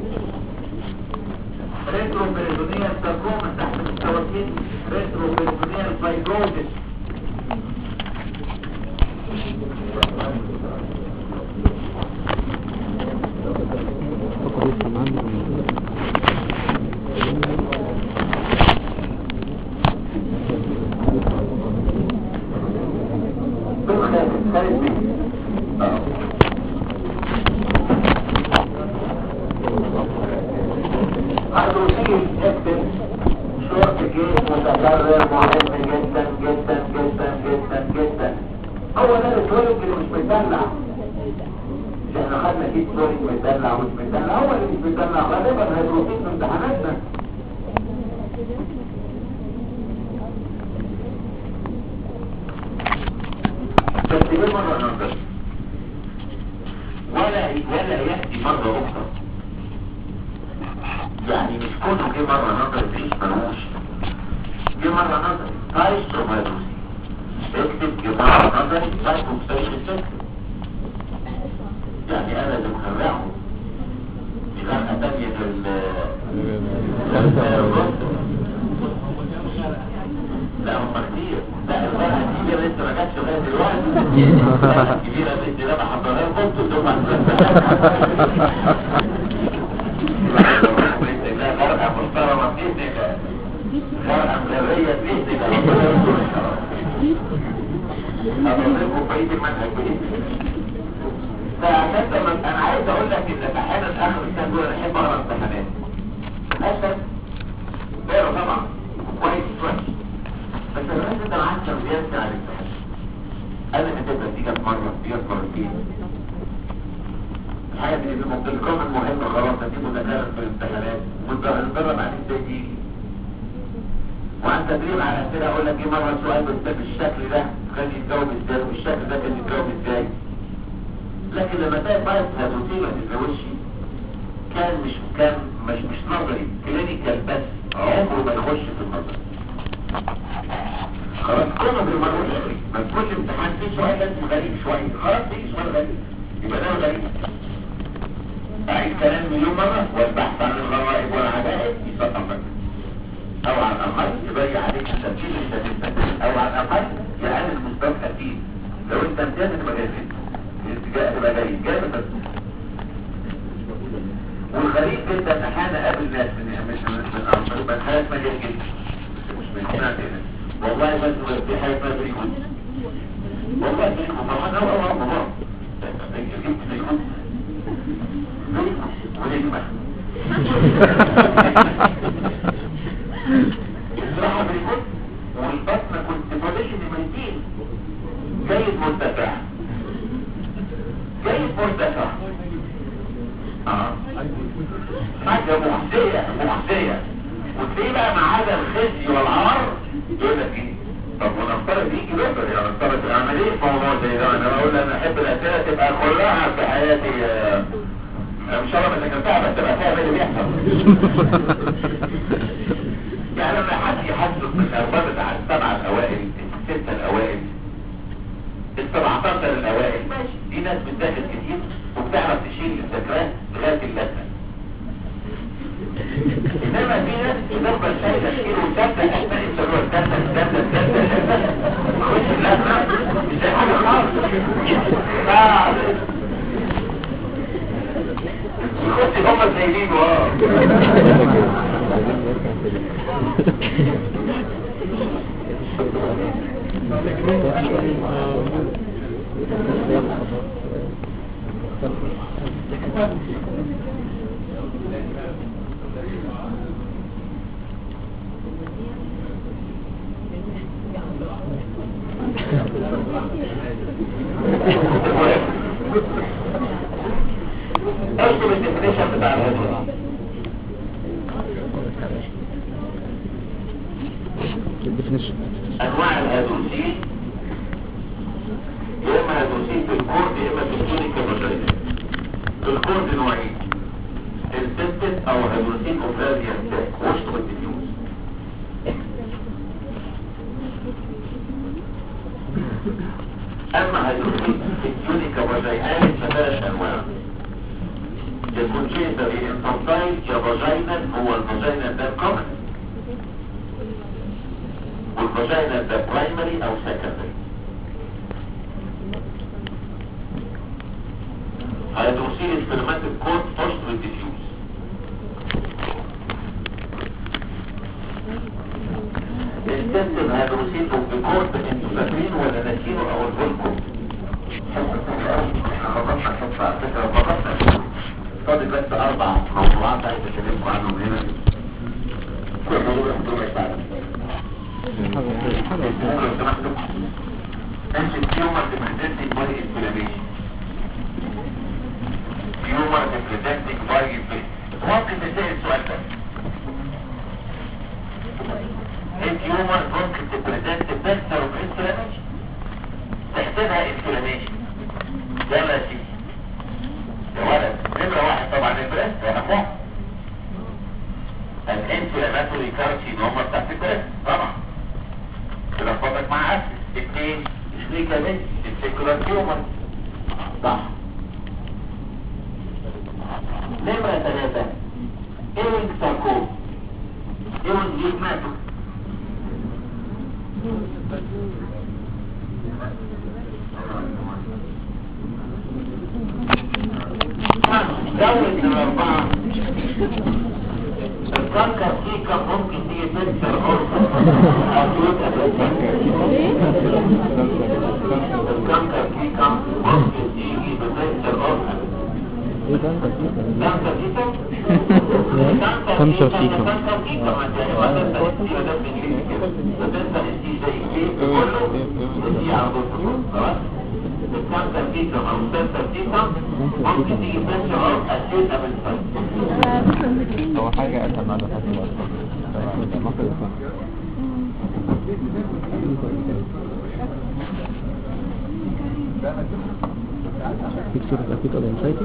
ريترو بيريتونيال ساركوما تحت مستوى الكدني ريترو بيريتونيال فايبروزس فقط يسمع عندكم دول خالد خالد بيه اه هيدروسيل اكتب شورت جيش متكرر مهم جدا جدا جدا جدا جدا هو ده السوريك اللي مش متدلع مش احنا خدنا كيس سوريك متدلع ومش متدلع هو اللي مش متدلع غالبا هيدروسيل في امتحاناتنا بس ليه مرة ننظر ولا ولا يأتي مرة أخرى يعني مش كله جه مرة نظر فيش ملوش جه مرة نظر طايش ومالوسي اكتب جه مرة نظر طايش ومستشفى السكر يعني انا اللي مخرعه دي غرقة تانية في لا هم كتير لا الغرقة الكبيرة لسه ما جاتش لغاية دلوقتي لا، الكبيرة اللي انا بحضرها لكم ثم لا غرقة محترمة بإذنك غرقة مدرية بإذنك أضربكم بعيد المنهج بإذنك فعشان لما أنا عايز أقول لك إن أحيانا آخر السنة دول أنا أحب أقرأ امتحانات أسف بقرا طبعا كويس كويس بس الناس أنت معاك تربيات على الامتحان قال لك هتبقى تيجي في مرة تيجي في مرتين الحاجة اللي في المنطقة المهمة خلاص هتبقوا ذكاء في الامتحانات والضرب عليك ده يجي وعن تدريب على أسئلة أقول لك إيه مرة سؤال بس بالشكل ده كان يتجاوب إزاي والشكل ده كان يتجاوب إزاي لكن لما تلاقي بايت هتوصيل ما تتجاوزش كان مش كان مش مش نظري كلينيكال بس عمره ما يخش في النظر خلاص كله بالمرة يجري ما كل امتحان فيه سؤال لازم غريب شوية خلاص فيه سؤال غريب يبقى ده غريب أعيد كلام مليون مرة والبحث عن الغرائب والعجائب يسقط لك أو على الأقل يضيع عليك التركيز الستاتستيك أو على الأقل يقلل مستواك أكيد لو أنت امتياز تبقى جاي الاتجاه تبقى جاي جاي بس والغريب جدا أحيانا قابل ناس من مش من من أنصار بس حاجات مجال جدا مش من هنا كده والله بس في حاجة اسمها بريكون والله بريكون طبعا هو هو هو هو جبت بريكون ونجمة الصراحة بريكون والبطن كنت بوليشن ميتين جيد مرتفع جيد مرتفع اه حاجة مخزية مخزية وتلاقيه بقى ما عدا الخزي والعار يقول لك ايه طب ونفترض يجي بكر يعني نفترض اعمل ايه في موضوع زي ده انا بقول انا احب الاسئله تبقى كلها في حياتي آه، مش شرط انك تنفع بس تبقى فاهم اللي بيحصل يعني لما حد يحسب من الارباب بتاع السبعه الاوائل السته الاوائل ال 17 الاوائل ماشي دي ناس بتذاكر كتير وبتعرف تشيل الذكريات لغايه اللجنه انما في ناس تفضل شايله كتير وتبدا اثناء السنوات الثالثه الثالثه الثالثه تخش اللجنه مش زي حاجه خالص آه. يخش هم سايبينه اه اكتب الديفينيشن بتاع الهدوء الديفينيشن انواع الهيدروسين يا اما هيدروسين في الكورد يا اما في التونيكا بشرية في الكورد نوعين السيستم او هيدروسين اوفرازيان تاك وشط والديفيوز اما هيدروسين في التونيكا بشرية فثلاث انواع يكون شيء سريع انفانتايل يا فاجينال هو الفاجينال ده الكومن والفاجينا ده برايمري او سكندري هيدروسيل سبرماتيك كورد فوست بالديفيوز السيستم هيدروسيل بالكورد انتوا فاكرينه ولا ناسينه او الفولكم احنا خلصنا الحصه على فكره خلصنا فاضل بس اربع موضوعات عايز اكلمكم عنهم هنا كل موضوع يحضروا بعد انت تيومر تبريزنتنج باي انفلاميشن تيومر تبريزنتنج باي انفلاميشن ممكن تسأل السؤال ده التيومر ممكن تبريزنت بيكتر اوف انفلاميشن تحسبها انفلاميشن يلا يا سيدي يا ولد نمرة واحد طبعا البريست هنفهم الانفلاماتوري كارسينوما بتاعت البريست طبعا تلخبطك مع اسس اثنين سليكا بنت السيكولار تيومر صح نمرة ثلاثة ايرنج ساركوم ايرنج جيزماتو زود الأربعة الكركر فيك ممكن تيجي تكسر أرض أسود الكركر فيك ممكن تيجي بتكسر أرض ايه ده انت كده كركر فيك خمسة وستين. كركر فيك ما انت ما تنسى السي ده بالانجليزي كده ما تنسى السي زي السي كله السي على طول خلاص الكركر فيك او الكركر فيك ممكن تيجي تكسر أرض أسود بالفرق هو حاجة أسهل مع دفعات الوقت مصر الإسلام في صورة أكيد أولانسايتس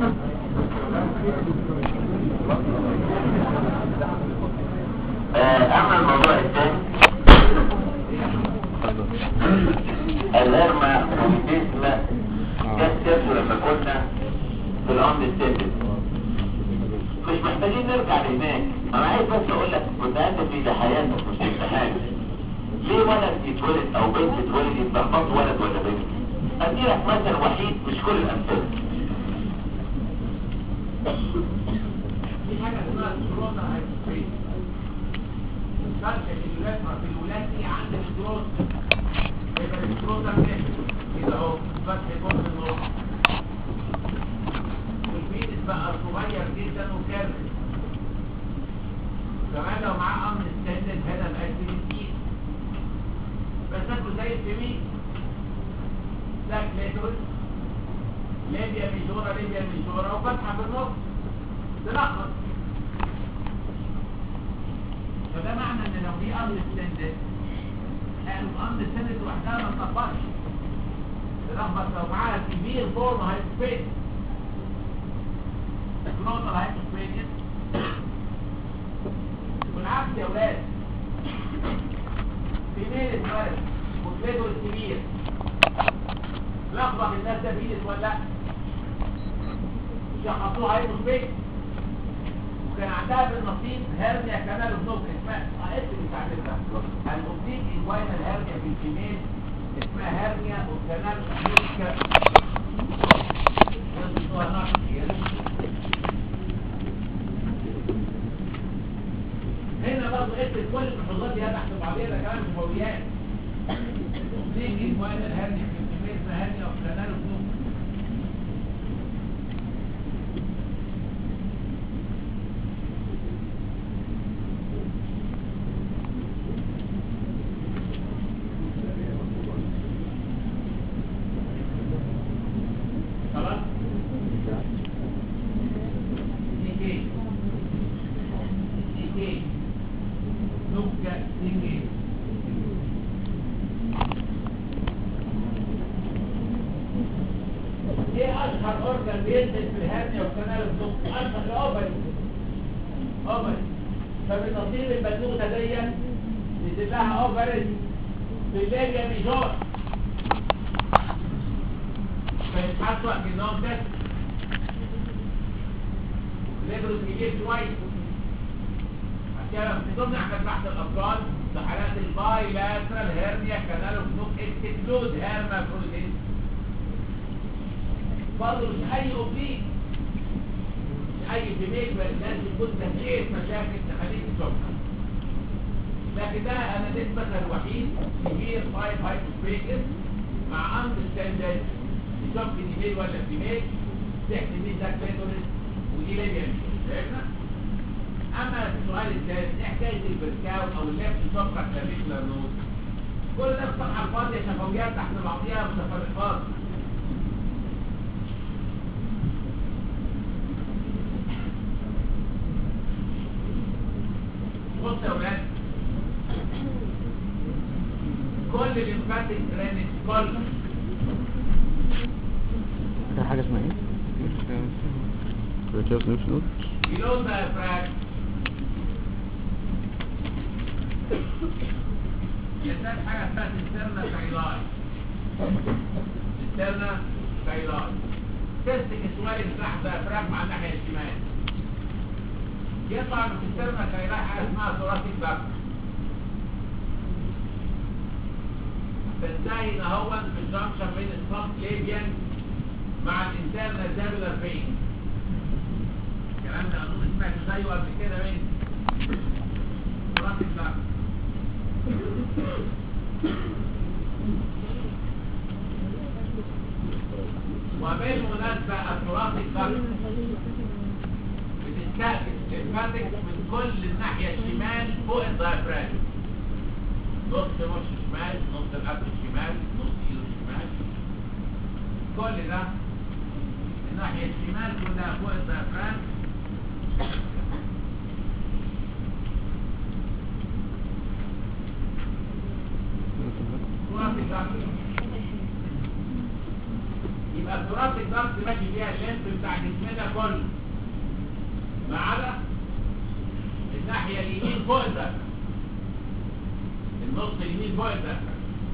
آه، اما الموضوع الثاني الهرمة والجسم كسر لما كنا في الامر السادس مش محتاجين نرجع لهناك انا عايز بس اقول لك كنت انت في ده حياتك مش امتحان ليه ولد يتولد او بنت تتولد يتلخبط ولد ولا بنت ادي لك مثل وحيد مش كل الامثله في حاجة اسمها الكورونا هايبوثيسيس الفرق في الولاد في الولاد دي عند الجروز يبقى الجروز ده كده اهو فتح جزء النص والفيتس بقى صغير جدا وكامل كمان لو معاه امن ستاندرد هنا بقى سيمنتين بس شكله زي الفيمين ده كليتوس ليبيا ميجورا ليبيا ميجورا وفتحة في النص تلخبط فده معنى ان لو في امر ستاندرد الامر ستاندرد لوحدها ما تطبقش تلخبط لو معاها كبير فورم هايبوسبيس النقطة الهايبوسبيس والعكس يا ولاد في ميل اتولد وكليته الكبير لخبط الناس ده فيلس ولا لا شخصوها هايبوسبيس وكان عندها بالنصيب هرنيا كانال النص اسمها قالت لي مش عارفها المصيب الفاينل هرنيا في الفيميل اسمها هرنيا وكانال ميوسكا هنا برضه قلت كل المحفوظات دي تحت بعضيها ده كلام مفويات المصيب الفاينل هرنيا في الفيميل اسمها هرنيا وكانال النص خلاص نيجي نيجي نبقى نيجي ايه اشهر اورجان بينزل في الهرنيا وكنال الضغط اشهر الاوفري اوفري فبنصيب البنوته دي نزل لها اوفري في الليبيا ميجور فيتحط وقت النوم ده ليبروس كبير شوية عشان من ضمن احنا بحث الأبطال في حالات الباي لاترال هيرنيا كانال اوف نوك اكسكلود هيرما بروزين برضه مش اي اوبليك مش اي فيميل بل لازم يكون تهيئه مشاكل تخليك تشوفها لكن ده انا نسبة الوحيد كبير فايف هايبوسبيكس مع اندرستاندد تشوف دي ميل ولا فيميل تحكي مين ده كليتوريس ودي ليبيا فاهمنا؟ اما السؤال الثاني ايه حكايه البركاو او الليفت سوبرا كلافيكولار نود كل ده الصفحه الفاضيه شفويات تحت بعضيها متفرقات بص يا ولاد كل الليمفاتيك درينج كل في حاجة اسمها ايه؟ Reduce lymph node. below the diaphragm يحتاج حاجة اسمها سيسترنا كايلاي سيسترنا كايلاي تستك السؤال اللي تحت diaphragm على الناحية الشمال يطلع من سيسترنا كايلاي حاجة اسمها ثوراسيك باك تنتهي نهوا في الجنكشن بين الصف ليبيان مع الانترنال زابلر فين الكلام ده اظن سمعت زيه قبل كده مين ثوراسيك باك وبالمناسبة الثوراسيك باك بتستقبل الفاتكس من كل الناحية الشمال فوق الدايفراجم نص مش شمال نص القلب الشمال نص ايده الشمال كل ده الناحية الشمال كلها فوق الدايفراجم ثوراسيك باك يبقى الثوراسيك باك ماشي فيها الليمف بتاع جسمنا كله ما عدا الناحية اليمين فوق الدفع النص اليمين فوق الدفع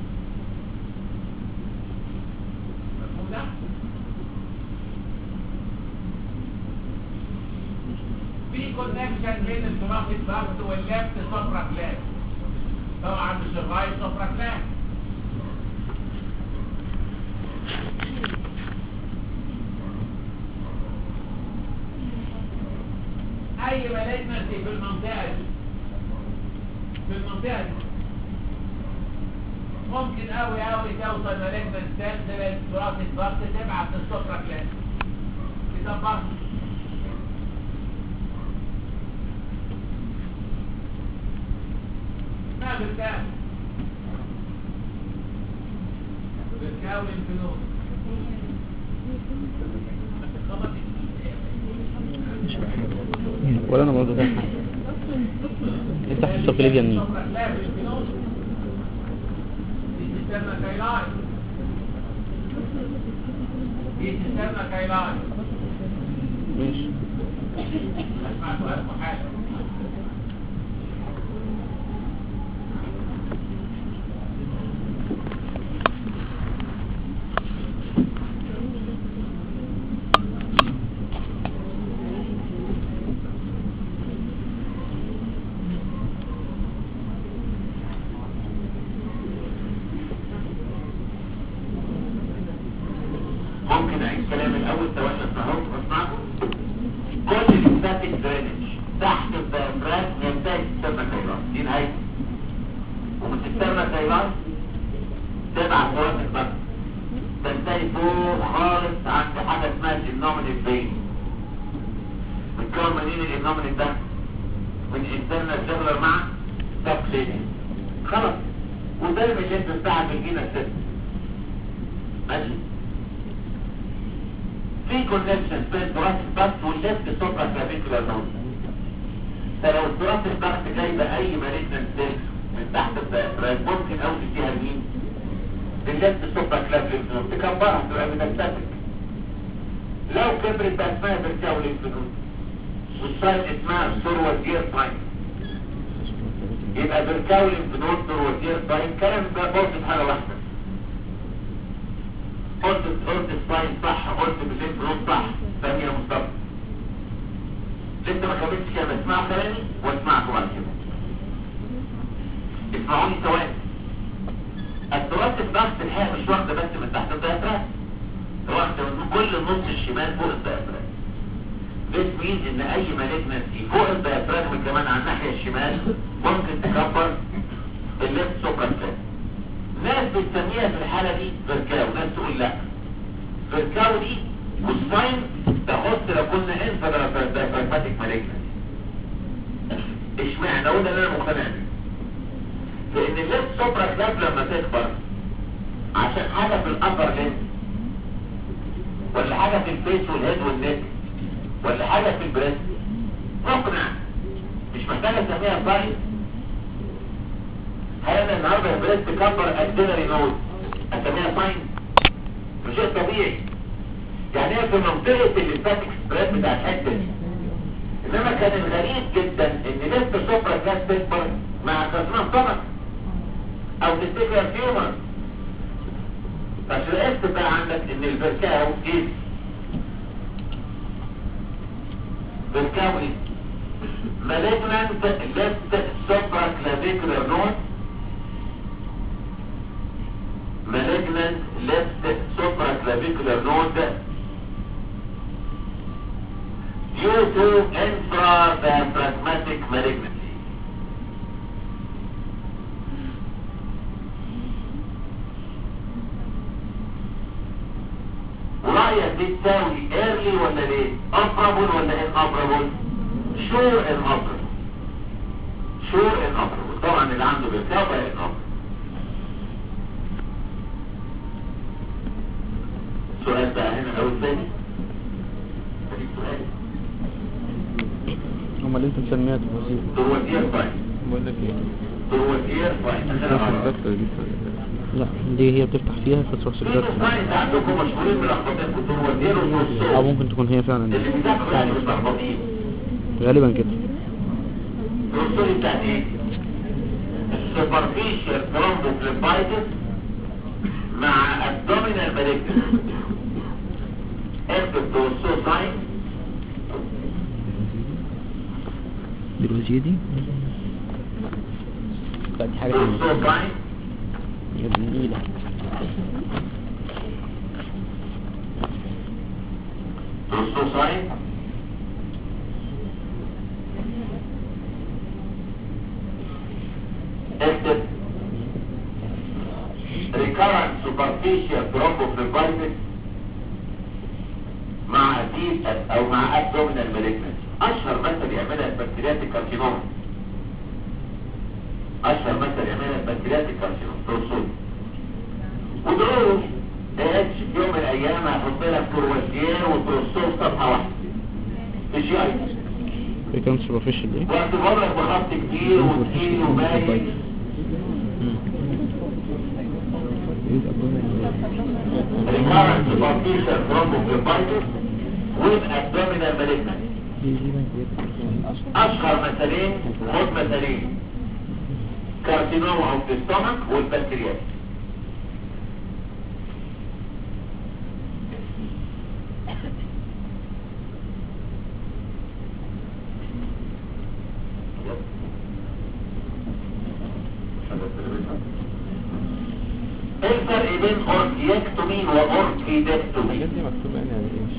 مفهوم ده؟ في كونكشن بين الثوراسيك باكت والليفت سوبرا كلاس طبعا مش الرايت سوبرا كلاس اي مالجنسي في المنطقه دي في المنطقه دي ممكن قوي قوي توصل مالجنس تنزل التراث الضغط تبعت للسفرة كلاس تدبر ما بالكام بالكاوي الفنون خبط ولا انا برضه ده افتح في الصف ليبيا منين دي سيسترنا كايلاي ماشي اسمع سؤال محال ممكن اعيد كلام الاول ثواني اهو اسمعكم كل الستاتيك درينج تحت الدايفراج ينتهي السيسترنا كايلاس دي نهايته ومن السيسترنا كايلاس تبع ثواني البطن تنتهي فوق خالص عند حاجه اسمها الانومينيت بين بتكون منين الانومينيت ده من انترنال جبلر مع سبليني خلاص وده الميجنت بتاعك الجينا سيستم ماشي في كونكشن بين التراث الضغط والليفت سوبرا كلافيكولار نود فلو التراث الضغط جايبه اي مالجنت سيل من تحت الدايفراج ممكن اوصل فيها مين؟ الليفت سوبرا كلافيكولار نود تكبرها تبقى ميتاستاتيك لو كبرت بقى اسمها بركاو لينفنود والسايت اسمها سوروا جير ساين يبقى بركاو لينفنود سوروا جير ساين كلام ده بوصف حاجه واحده قلت قلت الساين صح قلت بالليل بلون صح ثانية يا مصطفى لسه ما كملتش كده اسمعوا كلامي واسمعكم بعد كده اسمعوني ثواني التراث الضغط الحقيقة مش واخدة بس من تحت الدايفراج واحدة من كل النص الشمال فوق الديافراجم This means ان اي malignancy فوق الديافراجم كمان على الناحية الشمال ممكن تكبر الليفت سوبر ناس بتسميها في الحالة دي فيركاو ناس تقول لا فيركاو دي والساين تخص لو كنا انفر ديافراجماتيك malignancy اشمعنى قلنا ان انا مقتنع بيه لان الليفت سوبر كلاب لما تكبر عشان حاجة في الأبر لينز ولا حاجة في الفيس والهيد والنك ولا حاجة في البريست مقنع مش محتاج اسميها ساين هل انا النهارده البريست كبر اكسلري نود اسميها ساين مش شيء طبيعي يعني هي في منطقة الليمفاتيك سبريد بتاع الحتة دي انما كان الغريب جدا ان لسه سوبرا كلاس تكبر مع كاسمان طبق او تفتكر تيومر فشرقت بقى عندك ان البركاو ايه بركاو ايه malignant left supraclavicular node malignant left supraclavicular node due to infradiaphragmatic malignancy ورأيك دي تساوي early ولا ليه operable ولا inoperable sure inoperable sure inoperable طبعا اللي عنده بيركابة inoperable سؤال بقى هنا او الثاني اديك سؤال امال انت مسميها تفاصيل دروازير فاين بقول لك ايه دروازير فاين انا معرفة لا دي هي بتفتح فيها فتروح في سجادة فاين عندكم مشهورين بلخبطتكم دروازير او ونص ممكن تكون هي فعلا اللي دي. بيذاكروا يعني مش ملخبطين غالبا كده الرسول بتاعت ايه superficial thrombophlebitis مع abdominal malignancy اكتب توصو ساين دي الوزية دي لا دي حاجة توصو تانية ساين جميلة توصو ساين اكتب recurrent superficial thrombophlebitis مع ديب او مع abdominal malignancy اشهر مثل يعملها البكتيريات الكارسينوما اشهر مثل يعملها البكتيريات الكارسينوما ترسل ودول اتش في يوم من الايام هحط لك تروسير وترسل صفحه واحده في جي اي هي كانت سوبرفيشال دي واعتبر لك بخط كتير وتقيل وباين recurrent superficial thrombophlebitis with abdominal malignancy اشهر مثالين خد مثالين كارسينوما اوف ذا ستومك والبكتيريات ايه الفرق بين اوركيكتومي واوركيدكتومي دي مكتوبة هنا يعني ايه مش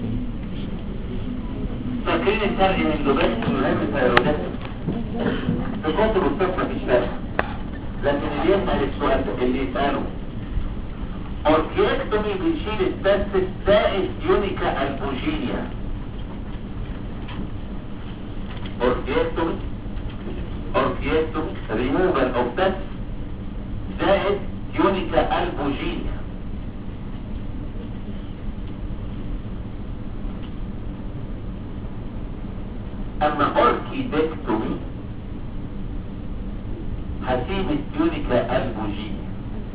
فاكرين الفرق بين اللوبكتومي والهيموثايرودكتومي في كتب الطب مفيش فرق لكن اللي يسأل السؤال ده اللي يسأله اوركيكتومي بيشيل التستس زائد يونيكا البوجينيا اوركيكتومي اوركيكتومي ريموفال اوف تست زائد يونيكا البوجينيا اما اوركيدكتومي هسيب التيونيكا البوجينيا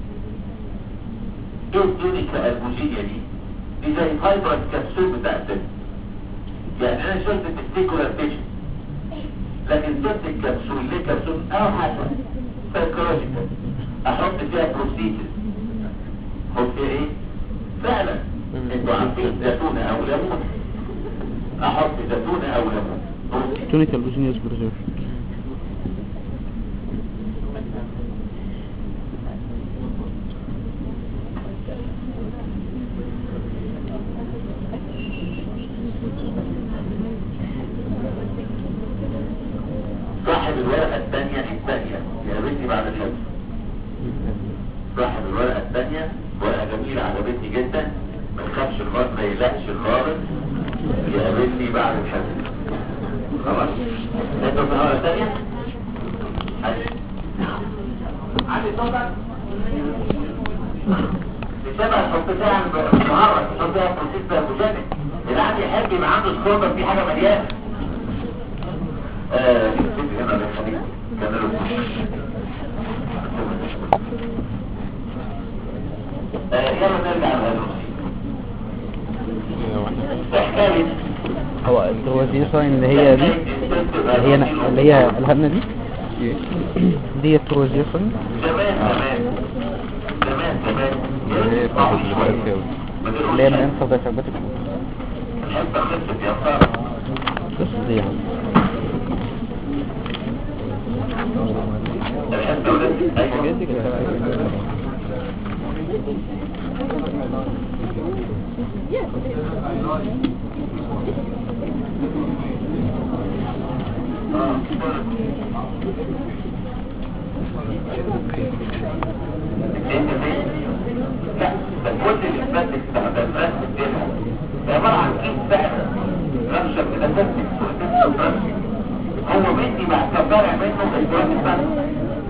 ايه التيونيكا البوجينيا دي دي زي فايبر كبسول بتاع الدم يعني انا شلت التستيكولار تيشن لكن سبت الكبسول ليه كبسول او حاجه سايكولوجيكال احط فيها بروسيجر احط فيها ايه فعلا انتوا عارفين زيتونه او ليمون احط زيتونه او ليمون بروسيجر تونيكال بوزينيوس بريزيرف الورقة الثانية الثانية يا بنتي بعد الحفظ صاحب الورقة الثانية ورقة جميلة عجبتني جدا ما تخافش خالص ما يقلقش خالص يا بنتي بعد الحفظ خلاص انتوا في الورقة الثانية عندي صوتك بسبب الحب بتاع المهارة الحب ده بروسيس بيرفوجينيك الواحد يحب يبقى عنده سكور في حاجة مليانة آه نكتب هنا الله يخليك كاميرا آه يلا نرجع للهيدروسين حكاية هو التروازين ساين اللي هي دي اللي هي اللي هي الهبنة دي دي التروازين ساين زمان زمان زمان زمان اللي هي بتاعت الفرنساوي اللي هي من انسى وده شعبتك الحته خلصت يا صاحبي بس دي يعني الحته ولدت الحاجات ايوه دي كده لا ده كل الاثبات استخدامات الدنيا ده عباره عن كيس سهله رمشه كده تكتب هو بيدي بعد كفاره منه الجواب الثاني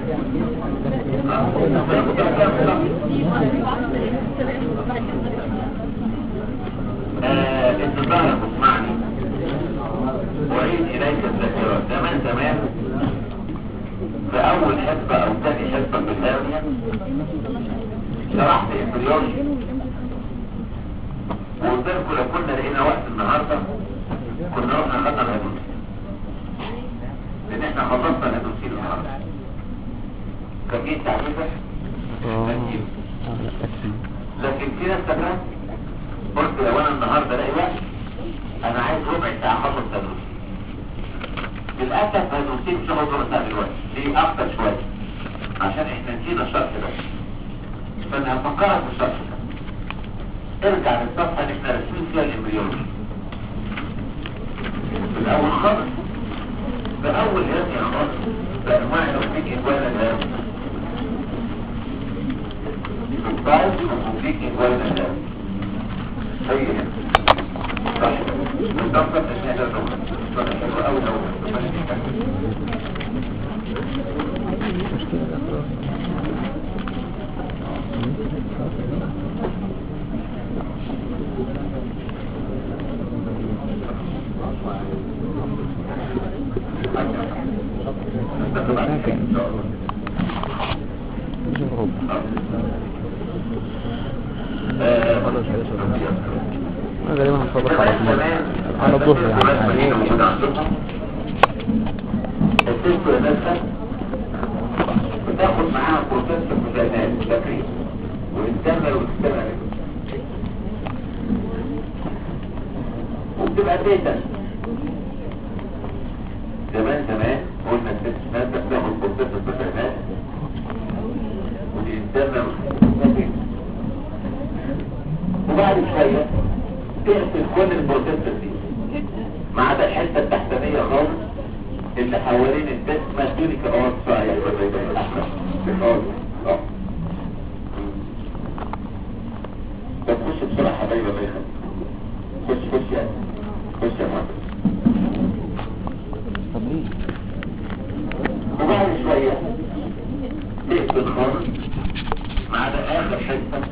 انتظارك اسمعني وعيد اليك الذاكره زمان زمان في اول حصه او ثاني حصه في الهاويه شرحت امبريولوجي وقلت لكم لو كنا لقينا وقت النهارده كنا رحنا خدنا الهيدروسين لان احنا خلصنا الهيدروسين النهارده كان جه تعريفه اه آه، لا أكيد. لكن في ناس فاكره قلت لو انا النهارده الاقي وقت انا عايز ربع ساعه اخلص هيدروسين للاسف هيدروسين مش هاخد ربع ساعه دلوقتي ليه اكتر شويه عشان احنا نسينا الشرط ده فانا هفكرك بالشرط ده ارجع للصفحه اللي احنا راسمين فيها الامبريولوجي في الاول خالص في اول هذه خالص بانواع الاوبيك اجوانا الهام الطالب الاوبيك اجوانا الهام هي هنا صح والضغط عشان هذا الضغط فانا حلو قوي لو مش أوروبا. خلاص يا باشا. أنا غالبا هنصبح على طول. على الظهر يعني السيستو يا ناسا بتاخد معاها بروسيس المجانات تكريم ويتكمل وتستمر وبتبقى داتا زمان زمان قلنا السيستو بتاخد بروسيس المجانات وتستمر وتستمر وبعد شوية تقفل كل البروسيسور دي ما عدا الحته التحتانيه خالص اللي حوالين الدس مدوني كأوات صايع الاحمر خالص اه طب خش بسرعه حبايبي الله يخليك خش خش يعني خش يا معلم طب ليه؟ وبعد شويه تقفل خالص ما عدا اخر حته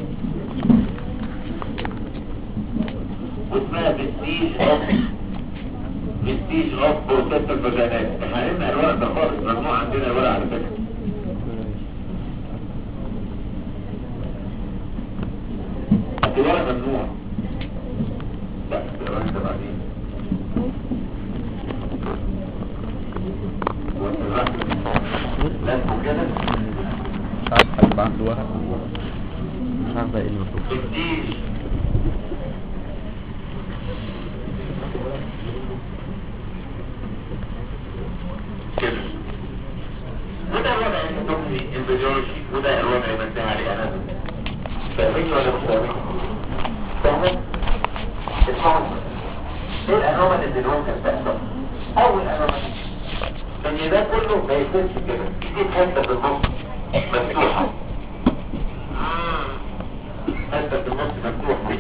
واسمها برستيج اوف برستيج اوف بروسيس الفاجينات احنا قلنا الورق ده خالص ممنوع عندنا الورق على فكره الورق ممنوع لا الورق ده بعدين والورق لازم كده مش عارف هيبقى عنده ورق مش عارف بقى ايه اللي مكتوب برستيج كده وده الوضع اللي تقومي الفيديولوجي وده الوضع اللي بنتهي عليه انا فاهمين ولا مش فاهمين؟ فاهمين؟ اسمعوا ايه الانومال اللي ممكن تحصل؟ اول انومال ان ده كله ما يكونش كده دي حته في النص مفتوحه حته في النص مفتوحه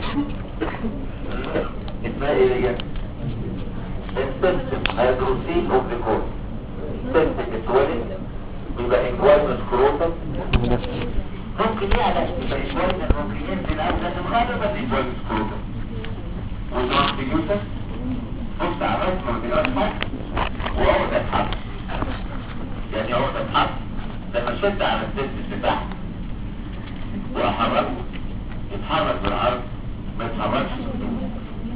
اسمها ايه هي؟ السيستم هيدروسيل اوف ذا كور سيستم اتولد بيبقى انجوال سكروتم ممكن يعلى يبقى انجوال ممكن ينزل او لكن غالبا انجوال سكروتم والترانسفيوتر بص على الرسمه بيبقى حاجه وعقدة حرف يعني عقدة حرف لما شد على السيستم بتاعه واحركه يتحرك بالعرض ما يتحركش بالطول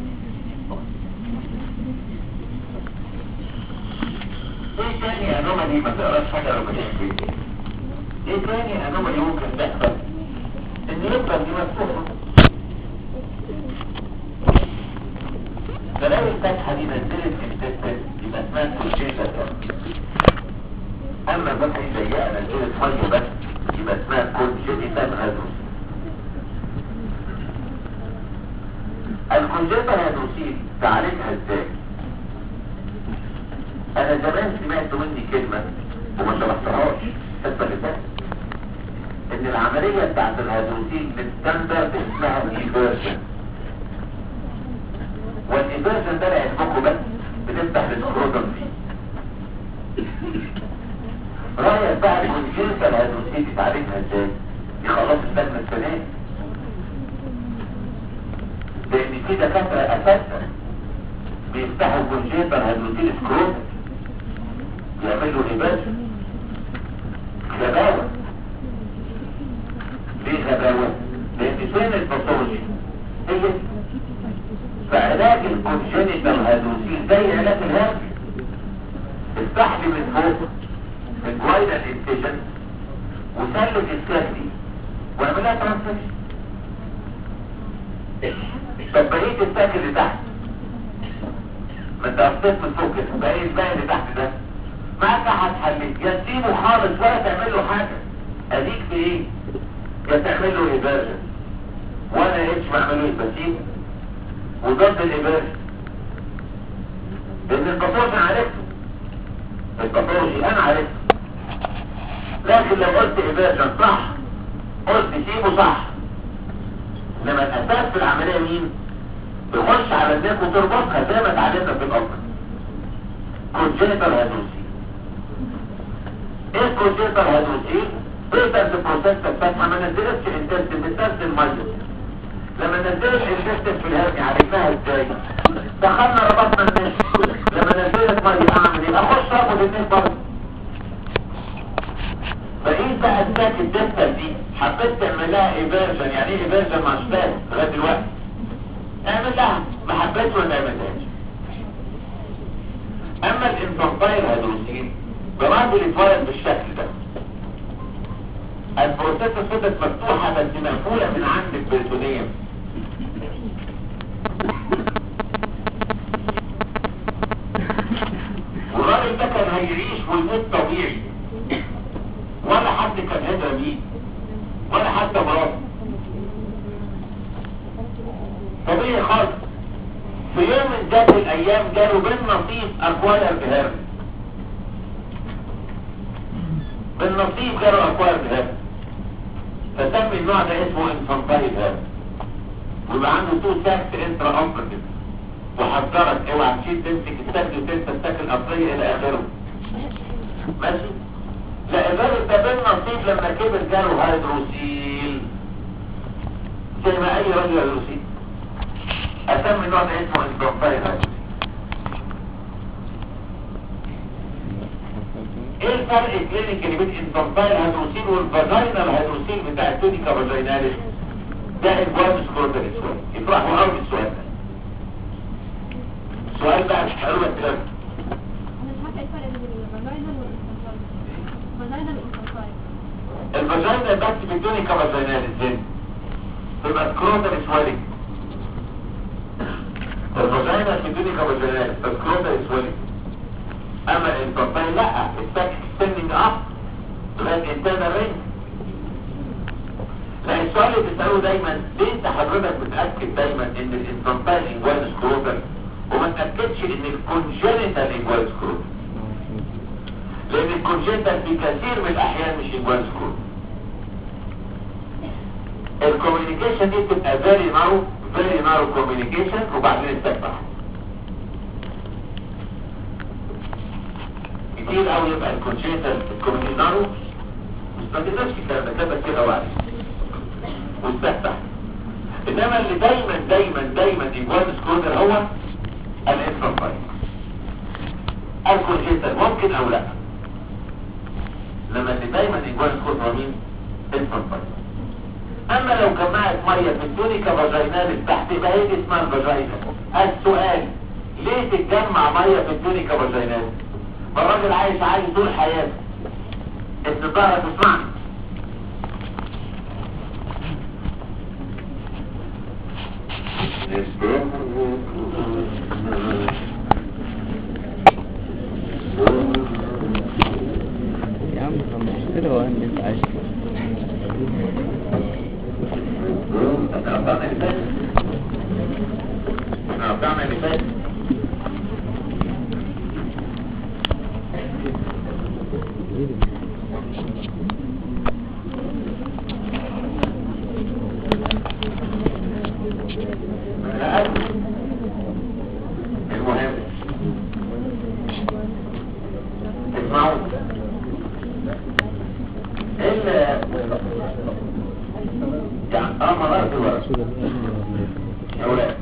ايه تاني انومالي ما تقراش حاجة لو كنت فيه ايه تاني انومالي ممكن تحصل ان يبقى دي مفتوحة فلو الفتحة دي نزلت في السيستم يبقى اسمها كونجيشن اما الفتحة دي ضيقة نزلت مية بس يبقى اسمها كونجيشن هيدروسيل الكونجيشن هيدروسيل تعالجها ازاي انا زمان سمعت مني كلمة وما شرحتهاش الحصة اللي فاتت ان العملية بتاعت الهيدروسيل بالستاندرد اسمها ايفيرجن والايفيرجن ده لعلمكم بس بتفتح السكروتم فيه رأيك بقى الكونجيشن الهيدروسيل تعالجها ازاي يخلص الدم السنين لان في دكاترة اساسا بيفتحوا كونجيتر هيدروسيل سكروتم يعملوا ريباشن غباوة ليه غباوة؟ لان فين الباثولوجي هي فعلاج الكونجينيتال هيدروسيل زي علاج الهرم افتح لي من فوق من جوينال انتيجن وسلك الكافي واعملها ترانسفيشن طب بقيت الساك اللي تحت ما انت قصيت من فوق كده بقيت بقى اللي تحت ده معك هتحلل يا تسيبه خالص ولا تعمل له حاجه اديك في ايه يا تعمل له ايفيرجن وانا اتش بعمله ايه بسيبه وضد الايفيرجن لان الباثولوجي انا عرفته الباثولوجي انا عرفته لكن لو قلت ايفيرجن صح قلت سيبه صح انما الاساس في العمليه مين تخش على الناس وتربطها زي ما اتعلمنا في الأصل كونجيتال هيدروسيل ايه الكونجيتال هيدروسيل؟ تقدر تبروسيس الفتحة ما نزلتش الانتستين بتنزل مية لما نزلت الانتستين في الهرم عرفناها ازاي؟ دخلنا ربطنا الناس لما نزلت مية اعمل ايه؟ اخش اربط الناس برضه بقيت بقى الساك الدستة دي حبيت تعمل لها ايفيرجن يعني ايه ايفيرجن مع شباب لغايه دلوقتي اعمل لها ما حبيتش ولا عملتهاش اما الانفانتايل هيدروسين برضه اتولد بالشكل ده البروسيس فضلت مفتوحه بس مقفوله من عند البريتونيوم والراجل ده كان هيعيش ويموت طبيعي ولا حد كان هدى بيه ولا حتى مراته طبيعي خالص في يوم من ذات الايام جاله بالنصيب اكواير بهرم بالنصيب جاله اكواير بهرم فسمي النوع ده اسمه انفانتايل هرم ويبقى عنده تو ساكس انترا اوبرتيف وحذرك اوعى تشيل تمسك الساك وتنسى الساك الاصليه الى اخره ماشي لا الراجل ده بالنصيب لما كبر جاله هيدروسيل زي ما اي راجل هيدروسيل اسمي النوع ده اسمه انفانتايل هيدروسيل ايه الفرق الكلينيكي بين انفانتايل هيدروسيل والفاجينال هيدروسيل بتاع التونيكا فاجيناليس ده الجواب سكوردر السؤال يفرحوا قوي بالسؤال ده السؤال بقى مش حلو الكلام انا مش عارفه ايه الفرق بين الفاجينال والانفانتايل فاجينال والانفانتايل الفاجينا بس بدون كفاجينال ازاي تبقى سكروتر سوالي الفاجينا بدون كفاجينال سكروتر سوالي اما الانفانتايل لا الساك ستاندنج اب لغايه انترنال رينج لا السؤال اللي بتسأله دايما ليه انت حضرتك متأكد دايما ان الانفانتايل انجوال سكروتر وما تأكدش ان الكونجنتال انجوال سكروتر لان الكونجنتال في كثير من الاحيان مش انجوان سكول الكوميونيكيشن دي بتبقى فيري نارو فيري نارو كوميونيكيشن وبعدين تفتح كتير قوي يبقى الكونجنتال الكوميونيكيشن نارو ما تقدرش الكلام ده كده كده وعلي وتفتح انما اللي دايما دايما دايما انجوان سكول هو الانفرافايل الكونجنتال ممكن او لا لما اللي دايما يجوز كل مين الفرفايل اما لو جمعت ميه في التونيكا فاجيناليس تحت يبقى هي دي اسمها الفاجينا السؤال ليه تتجمع ميه في التونيكا فاجيناليس ما الراجل عايش عايش طول حياته انت ظهرك تسمعني يا عم طب مش كده هو اللي انت عايش احنا قطعنا اللي فات احنا قطعنا اللي فات لا أدري. المهم اسمعوا ال يعني اه مرات الورق يا ولاد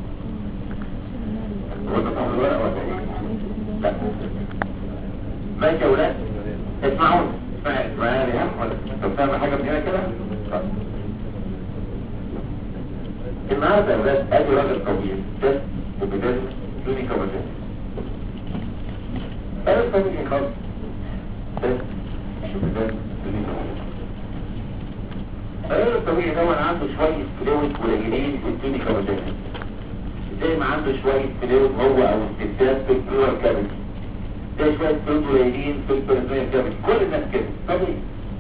هو انت فاهم الورق ولا ايه؟ لا ماشي يا ولاد اسمعوني اسمعي اسمعي يا ريهام ولا انت فاهم حاجه من هنا كده؟ طيب. النهارده يا ولاد ادي راجل طويل بس وبدل دوني كومنتات انا فاهمني خالص بس وبدل دوني كومنتات الراجل الطبيعي ده عنده شوية فلويد قليلين في التوني كومنتات زي ما عنده شوية فلويد هو او استبداد في البلور كابيتي زي شوية فلويد قليلين في البرزوية كابيتي كل الناس كده طبيعي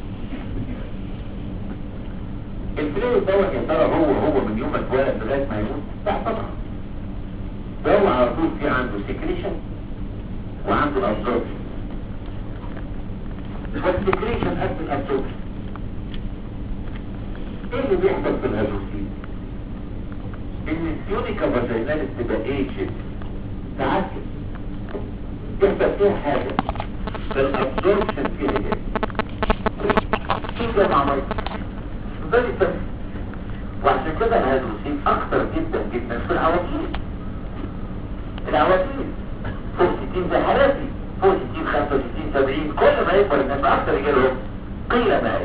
الفلويد دوت يا ترى هو هو من يوم ما اتولد لغايه ما يموت لا طبعا ده هو على طول في عنده سكريشن وعنده ابزوربشن والسكريشن قد الابزوربشن ايه اللي بيحصل في الهيدروسين ان السيونيكا فاجيناليس تبقى ايجد تعدل يحصل فيها حاجه الابزوربشن فيها ايه في جمع ميه ده بس وعشان كده الهيدروسين اكتر جدا جدا في العواجيز العواجيز فوق 60 زي حالاتي فوق 60 65 70 كل ما يكبر الناس اكتر يجيلهم قيلة مائية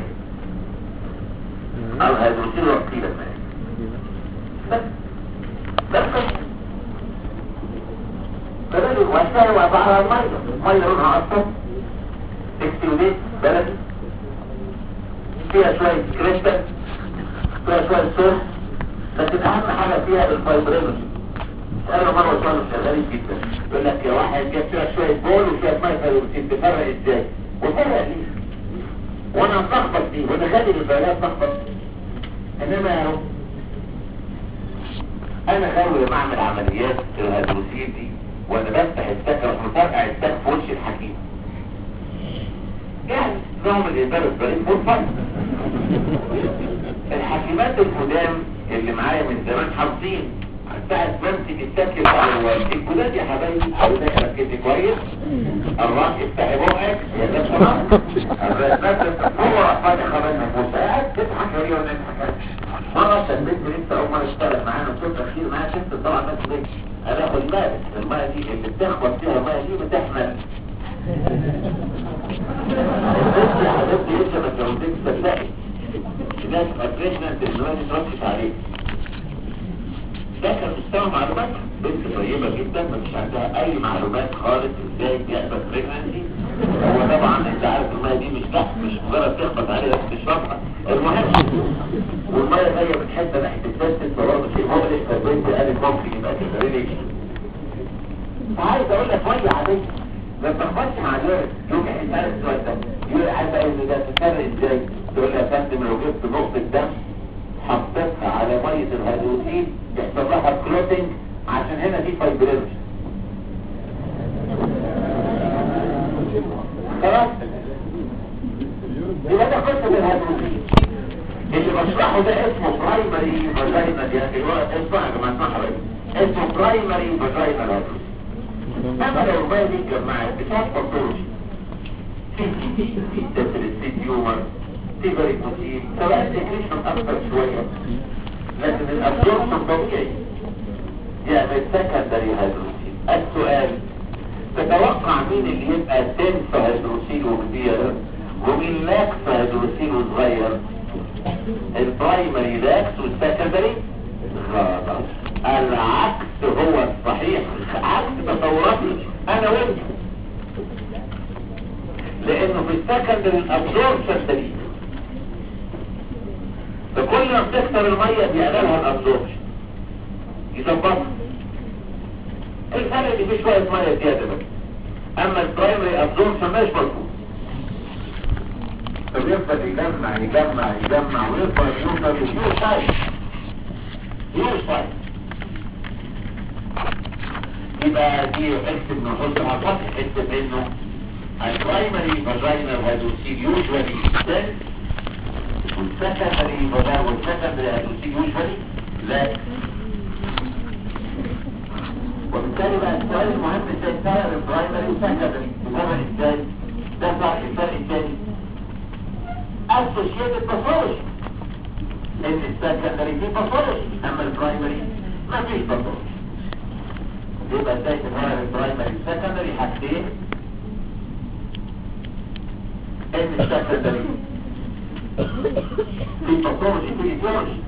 او الهيدروسين هو قيلة مائية بس بس فبالي وسائل وعبارة عن مية مية لونها اصفر اكسيوديت بلدي فيها شوية كريستال فيها شوية سورس لكن اهم حاجة فيها الفايبرينوجي اسأله مرة سؤال مش غريب جدا يقول لك يا واحد جاب فيها شوية بول وشوية مية فايبرينوجي تفرق ازاي وفرق ليه وانا ملخبط دي وانا خلي البيانات ملخبط انما يا رب انا غاوي لما اعمل عمليات الهيدروسين دي وانا بفتح السكة راح مفرقع السكة في وش الحكيم يعني نوع من الإنسان البريد مرفض الحكيمات القدام اللي معايا من زمان حافظين ساعة ما امسك التكل على الوالد الجداد يا حبايبي او ده ركزي كويس الراس افتحي بقك يا ده خلاص الرسمات هو رفاني خلاص نفوسها قاعد تضحك هي ونضحك مرة شدت لسه اول مرة اشتغل معانا وكنت اخير معاها شفت طبعا ناس ليه انا خد بالك الماء دي اللي بتخبط فيها الماء دي بتحمل البنت يا حبيبتي لسه ما اتجوزتش صدقي الناس ابريشنال دلوقتي تركز عليه ده كان مستوى معلومات بنت طيبة جدا ما فيش عندها اي معلومات خالص ازاي يحصل بريجنانسي هو طبعا انت عارف المية دي مش تحت مش مجرد تخبط عليها بس تشربها المهم والمية جاية من حتة ناحية التستس فبرضه شيء مغلق فالبنت قالت ممكن يبقى كده ريليشن عايز اقول لك مية عادية ما تخبطش مع جارك يوم انت عارف السؤال ده يقول عايز اقول ده تفرق ازاي تقول لي يا فندم لو جبت نقطة دم حطيتها على مية الهيدروسين يحصل لها كلوتنج عشان هنا في فايبرينج خلاص اسمع يا جماعه اسمع حضرتك اسمه برايمري فاجينال هيدروسيل اما لو الروايه دي اتجمعت بتاعت باثولوجي في في في تسريب في تيومر في فاريكوسيل سواء السكريشن اكتر شويه لكن الابزوربشن طبيعي يعني سكندري هيدروسيل السؤال تتوقع مين اللي يبقى دنس هيدروسيل وكبير ومين لاكس هيدروسيل وصغير البرايمري لاكس والسكندري غلط العكس هو الصحيح عكس تصوراتي انا وانت لانه في السكندري الابزوربشن سليم فكل ما بتكتر الميه بيقللها الابزوربشن يظبطها الفرق اللي فيه شويه ميه زياده بس اما البرايمري ابزوربشن مش مظبوط فبيفضل يجمع يجمع يجمع ويفضل يوصل لفيو سايز فيو سايز يبقى دي اكتب نحط على الخط اكتب انه البرايمري فاجينال هيدروسيل يوجوالي سيل والسكندري فاجينال والسكندري هيدروسيل يوجوالي لا وبالتالي بقى السؤال المهم ازاي تفرق البرايمري والسكندري تفرق ازاي ده فرق الفرق الثاني associated pathology ان السكندري فيه pathology اما البرايمري ما فيش pathology يبقى ازاي تفرق البرايمري والسكندري حاجتين ان السكندري في pathology في etiology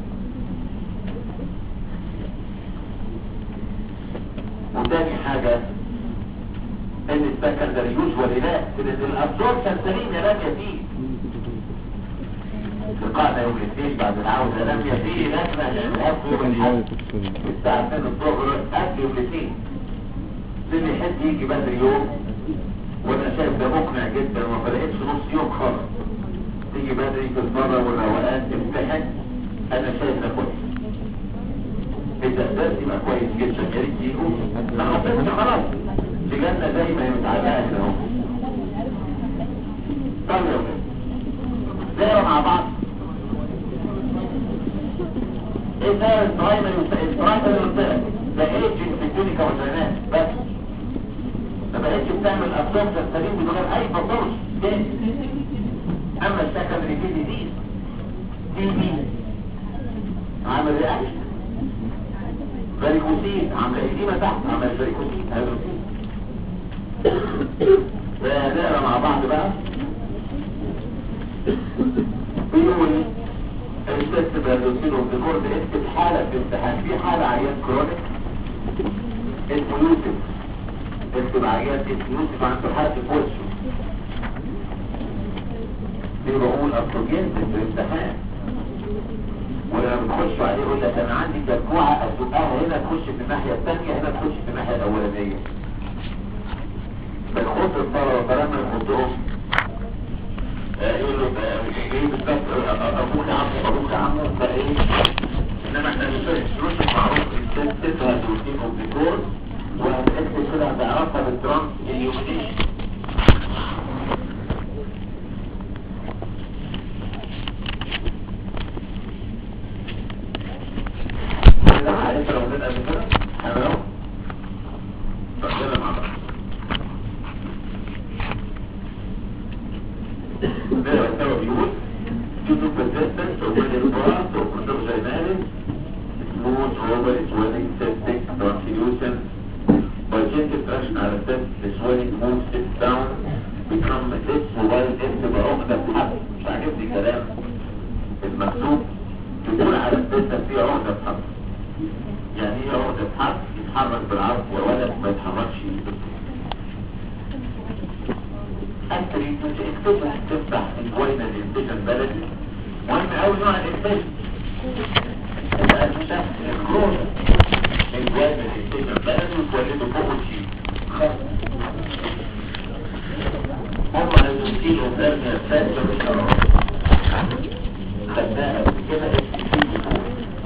وتاني حاجة ان السكندري يوجوالي لا لان الابزوربشن سليم يا لم يفيه لقاءنا يوم الاثنين بعد العودة لم يفيه لكن الاب يوم الحد الساعة 2 الظهر قبل يوم الاثنين لان يحب يجي بدري يوم وانا شايف ده مقنع جدا وما بلاقيش نص يوم خالص تيجي بدري تتمرن والروقان تمتحن انا شايف ده كويس اذا قدرت يبقى كويس جدا يا ريت يجوا ما حطيتش خلاص لجنة زي ما هي متعلقة كده اهو طب يا ولاد نقرا مع بعض ايه ده البرايمري البرايمري قلت لك ده ايجنت في الكلينيكا والبيانات بس ما بقتش بتعمل ابسوربشن سليم من غير اي بطولش تاني اما السكندري في ديزيز دي دي عامل رياكشن فاريكوسين عامله ايديما تحت عامله فاريكوسين هيدروسين نقرا مع بعض بقى بيقول الست بيرلوسين وبيكورد اكتب حالة في امتحان في حالة عيان كرونيك اسمه يوسف اكتب عيان اسمه يوسف عنده حالة في وشه دي بقول اصلجين في الامتحان ولما بتخش عليه يقول لك انا عندي تجموعة ازقها هنا تخش في الناحية الثانية هنا تخش في الناحية الاولانية فالخط الطلبة فلما يحطهم يقول له ايه بالظبط ابوك عمو ابوك عمو فايه انما احنا بنشوف الشروط المعروف الست تسهل روتين اوف ديكور وهتكتب كده هتعرفها بالترانس اليومينيشن كده عارف لو بدأ قبل كده هنعمله ربنا مع بعض ده السبب يقول due to persistence of middle class or conjunctivitis, smooth over swelling, cystic, translucent, digestive traction على الست, the swelling moves it down, become this mobile تبقى عقدة بحبل مش عاجبني كلام المكتوب تقول على الست فيها عقدة بحبل يعني ايه عقدة بحبل يتحرك بالعرض يا ولد ما يتحركش أكتري تكتبها تفتح الجوينة الانتشن بلدي مهم أول نوع الانتشن يبقى المشاف الكرونا الجوينة الانتشن بلدي وتولده فوق الشيء هم هيدوكيل وفرمي الفاتة بالشراب خدناها قبل كده اكتبين فوق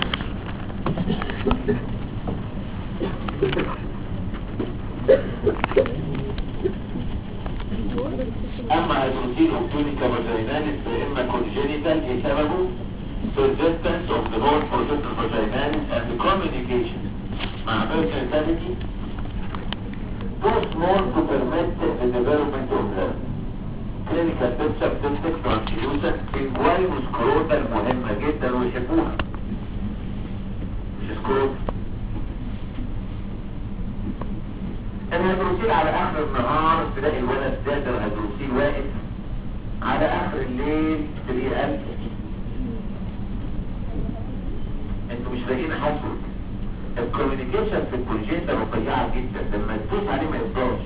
اما البروتين اوكتونيكا فاجيناليس فاما كونجينيتال ايه سببه persistence of the whole process of vaginalis and the communication مع personality too small to permit the development of the clinical picture cystic transfusion inquiry وسكروتا مهمة جدا ويحبوها مش سكروتا الهيدروسيل على اخر النهار تلاقي الولد زاد الهيدروسيل واقف على اخر الليل تلاقيه قلب انتوا مش لاقيين حصر الكوميونيكيشن في الكونجنتا رفيعة جدا لما تدوس عليه ما يفضلش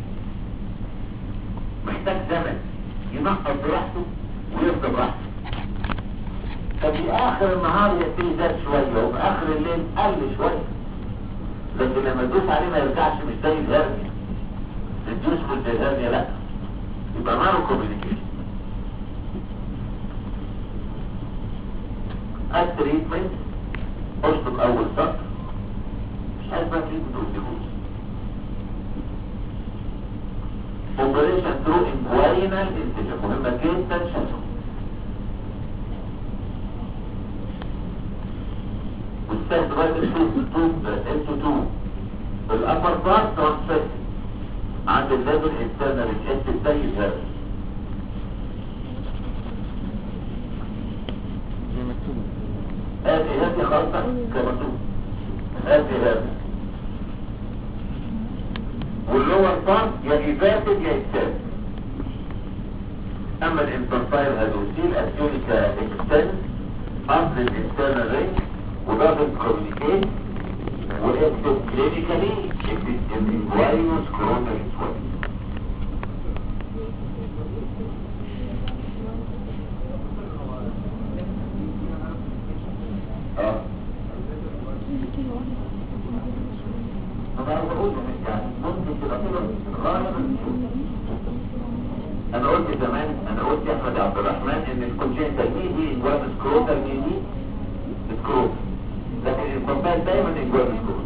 محتاج زمن ينقص براحته ويفضل براحته ففي اخر النهار يبتدي زاد شوية وفي اخر الليل قل شوية لكن لما تدوس عليه ما يرجعش مش زي الهرنيا الجوز مش زي الهرنيا لا يبقى ماله كوميونيكيشن التريتمنت اشطب اول سطر مش عارف بقى تريتمنت والديبوز اوبريشن ثرو انكواينال انتجا مهمة جدا شكله والسيد راجل شوف التوب انتو تو الابر بارت ترانسفيكت عند الليفل انترنال الحته زي الهرس هذه هذه خلطة كمكتوب هذه هذه واللور بارت يا يفاتد يا يكتاب اما الانترفاير هيدروسيل اسيونيكا اكستنس اصل الانترنال رينج وضغط كوميونيكيت واكتب كلينيكالي اكتب الانكوايروس كورونا سويت اه انا بقول يعني ممكن تبقى كده غالبا انا قلت زمان انا قلت يا احمد عبد الرحمن ان الكونجنتال دي دي انجوان سكروتال دي دي سكروت لكن الكومبايل دايما انجوان سكروت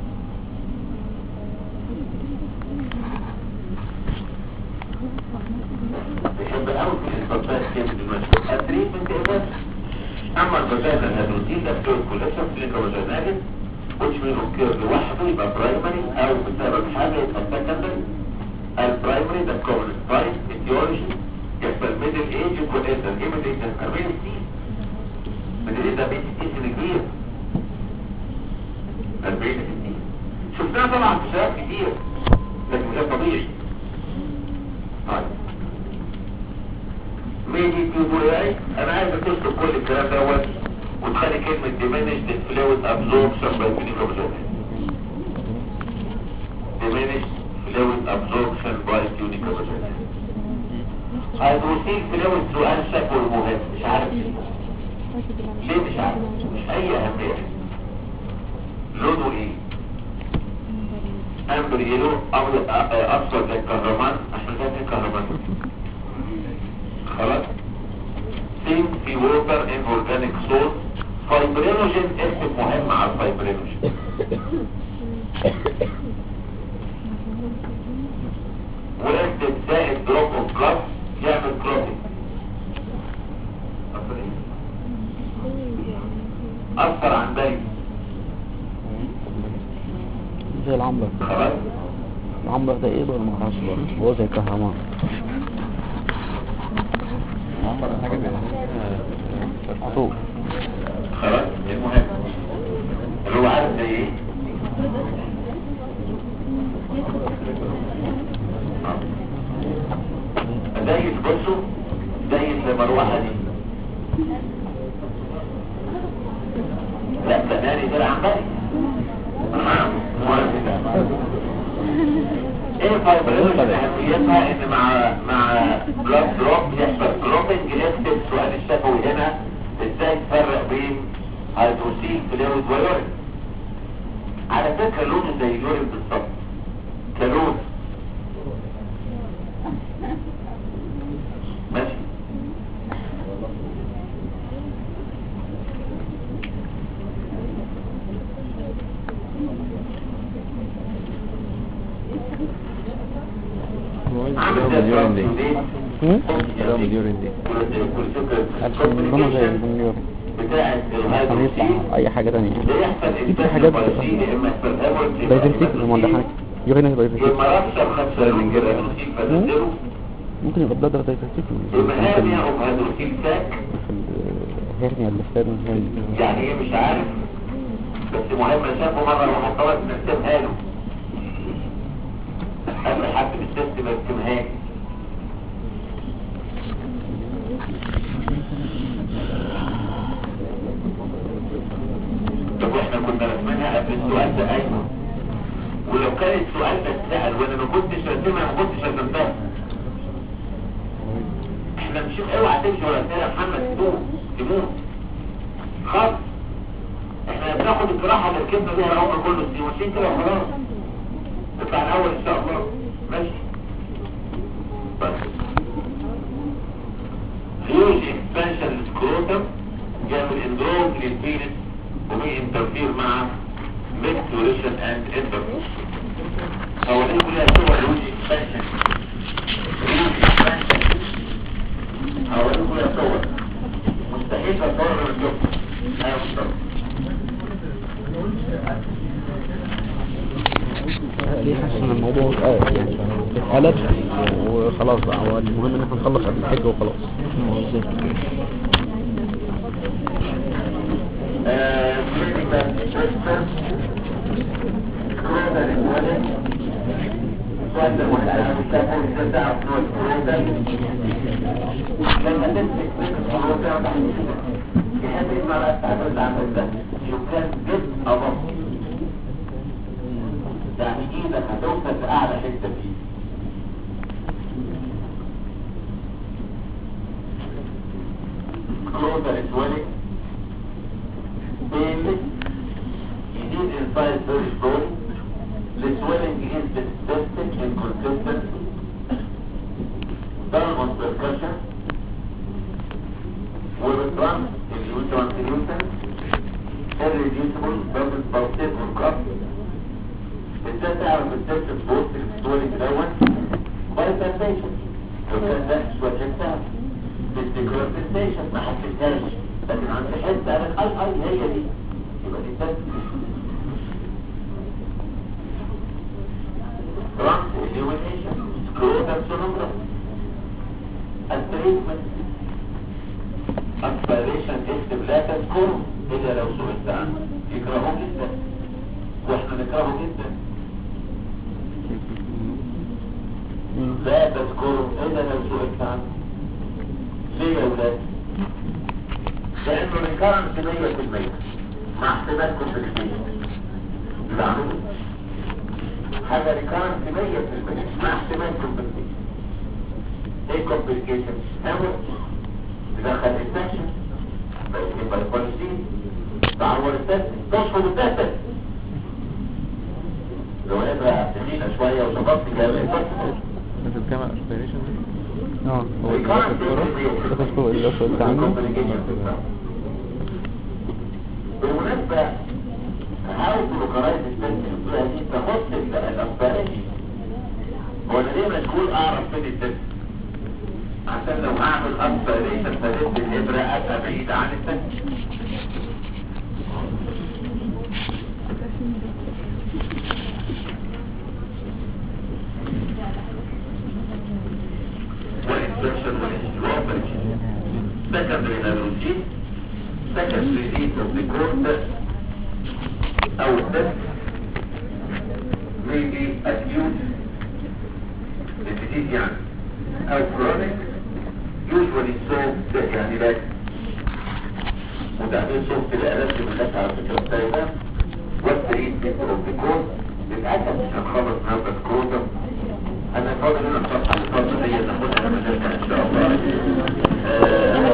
بحب قوي في الكومبايل كده دلوقتي التريتمنت ايه اما البدايه الهيدروجين ده بتوع كوليكشن كلينيكال which will occur لوحده يبقى برايمري او بسبب حاجه يبقى سكندري البرايمري ده كومن سبايس ايديولوجي يحصل ميدل ايج يكون ايه ايه ميدل ايج ده 40 60 ميدل ايج ده 160 سنه كبير 40 60 شفناها طبعا في شباب كتير لكن ده طبيعي طيب ميدي تيوبولاي انا عايز تكتب كل الكلام دوت وتخلي كلمة diminished fluid absorption by clinical vagina diminished fluid absorption by clinical vagina هيدروسيل فلويد سؤال شكوى مهم مش عارف ليه ليه مش عارف مش اي اهمية لونه ايه امبر يلو ابيض اصفر زي الكهرمان احنا شايفين الكهرمان خلاص سين في ووتر ان اورجانيك سورس فايبرينوجين اسم مهم على الفايبرينوجين واكتب زائد دروب اوف بلاد يعمل كلوتينج اثر عن بالي زي العنبر خلاص العنبر ده ايه بقى ما اعرفش برضه هو زي الكهرمان عطوه خلاص المهم اللي هو عارف زي ايه زي بصوا زي المروحه دي لا ده ناري ده عمالي ايه فايبرينوجين اهميتها ان مع مع بلاد دروب يحصل كلوبنج يكتب سؤال الشفوي هنا ازاي تفرق بين هيدروسيل فلويد ويورين على فكرة لونه زي اليورين بالظبط كلون ماشي عامل زي اليورين دي هم؟ اليورين دي عشان لونه زي البنيور بتاعة الهيدروسين هنطلع اي حاجة تانية يعني بيحصل في انتاج حاجات البنزين يا اما في الهيدروسين دايفرتيك الموضحات يورينا دايفرتيك لما رشب خمسة من الهيدروسين فتنزله ممكن يبقى بلادر دايفرتيك المهامية او هيدروسين ساك في الهرنيا اللي استاذن يعني ايه مش عارف بس مهم شافه مرة وحطوها نرسمها له قبل حد بالست ما يرسمهاش طب واحنا كنا رسمينها قبل السؤال ده ايوه ولو كان السؤال ده اتسأل وانا ما كنتش رسمها ما كنتش رسمتها احنا مش اوعى تمشي ولا تاني يا محمد تموت تموت خالص احنا بناخد الجراحة اللي ركبنا بيها العمر كله دي ماشيين كده وخلاص نطلع الاول ان شاء الله ماشي بس هيوج اكسبانشن للسكروتم جاب الاندروم للبينس وبي انترفير مع ميكتوريشن اند انترفير هو دي كلها صور هيوج اكسبانشن هيوج اكسبانشن هو دي كلها صور مستحيل تصور من الجبل ايوه مستحيل ليه حاسس ان الموضوع اه يعني اتقلب وخلاص بقى هو المهم ان احنا نخلص قبل الحج وخلاص يعني ايدك هتوصل لأعلى حتة فيه closer swelling painless يزيد inside very slowly the swelling is persistent inconsistent downward percussion والtrans translucent irreducible double pulsate on cup ازاي تعرف التست الصوت السوليك دوت باي سنسيشن لو كان ده شويه حته بالتكرار سنسيشن ما حسيتهاش لكن عند حته قالت اي اي هي دي يبقى دي تست ترانس اليومينيشن سكروتال سونوجرافي التريتمنت اسبيريشن اكتب لا تذكره الا لو سئلت عنه يكرهوه جدا واحنا نكرهه جدا لا تذكره الا لو سئلت عنه ليه يا ولاد لانه ريكارنس 100% مع احتمال كومبليكيشن يبقى حاجه ريكارنس 100% مع احتمال كومبليكيشن ايه كومبليكيشن هامل تدخل انفكشن يبقى البوليسين تعور التست تشفط التست لو انا تخينه شويه وشبطت جامد انت بتعمل اسبيريشن اه هو التخصص اللي قلت عنه بالمناسبة هاو بلوكرايز التنسي دي تخص الاسبريشن هو انا ليه مشغول اعرف فين التنسي عشان لو هعمل اسبريشن فلت الابرة ابقى بعيد عن التنسي والإنسبشن والإنسبشن secondary hydrogen secondary release of the court أو التست maybe acute disease يعني أو chronic usually soft يعني لاك وتعمل soft لألف من الناس على فكرة التايمة والتريتمنت of the court للأسف مش هنخلص النهارده الكروتم أنا فاضل هنا الصفحة اللي فاضلة هي ناخدها لما نرجع إن شاء الله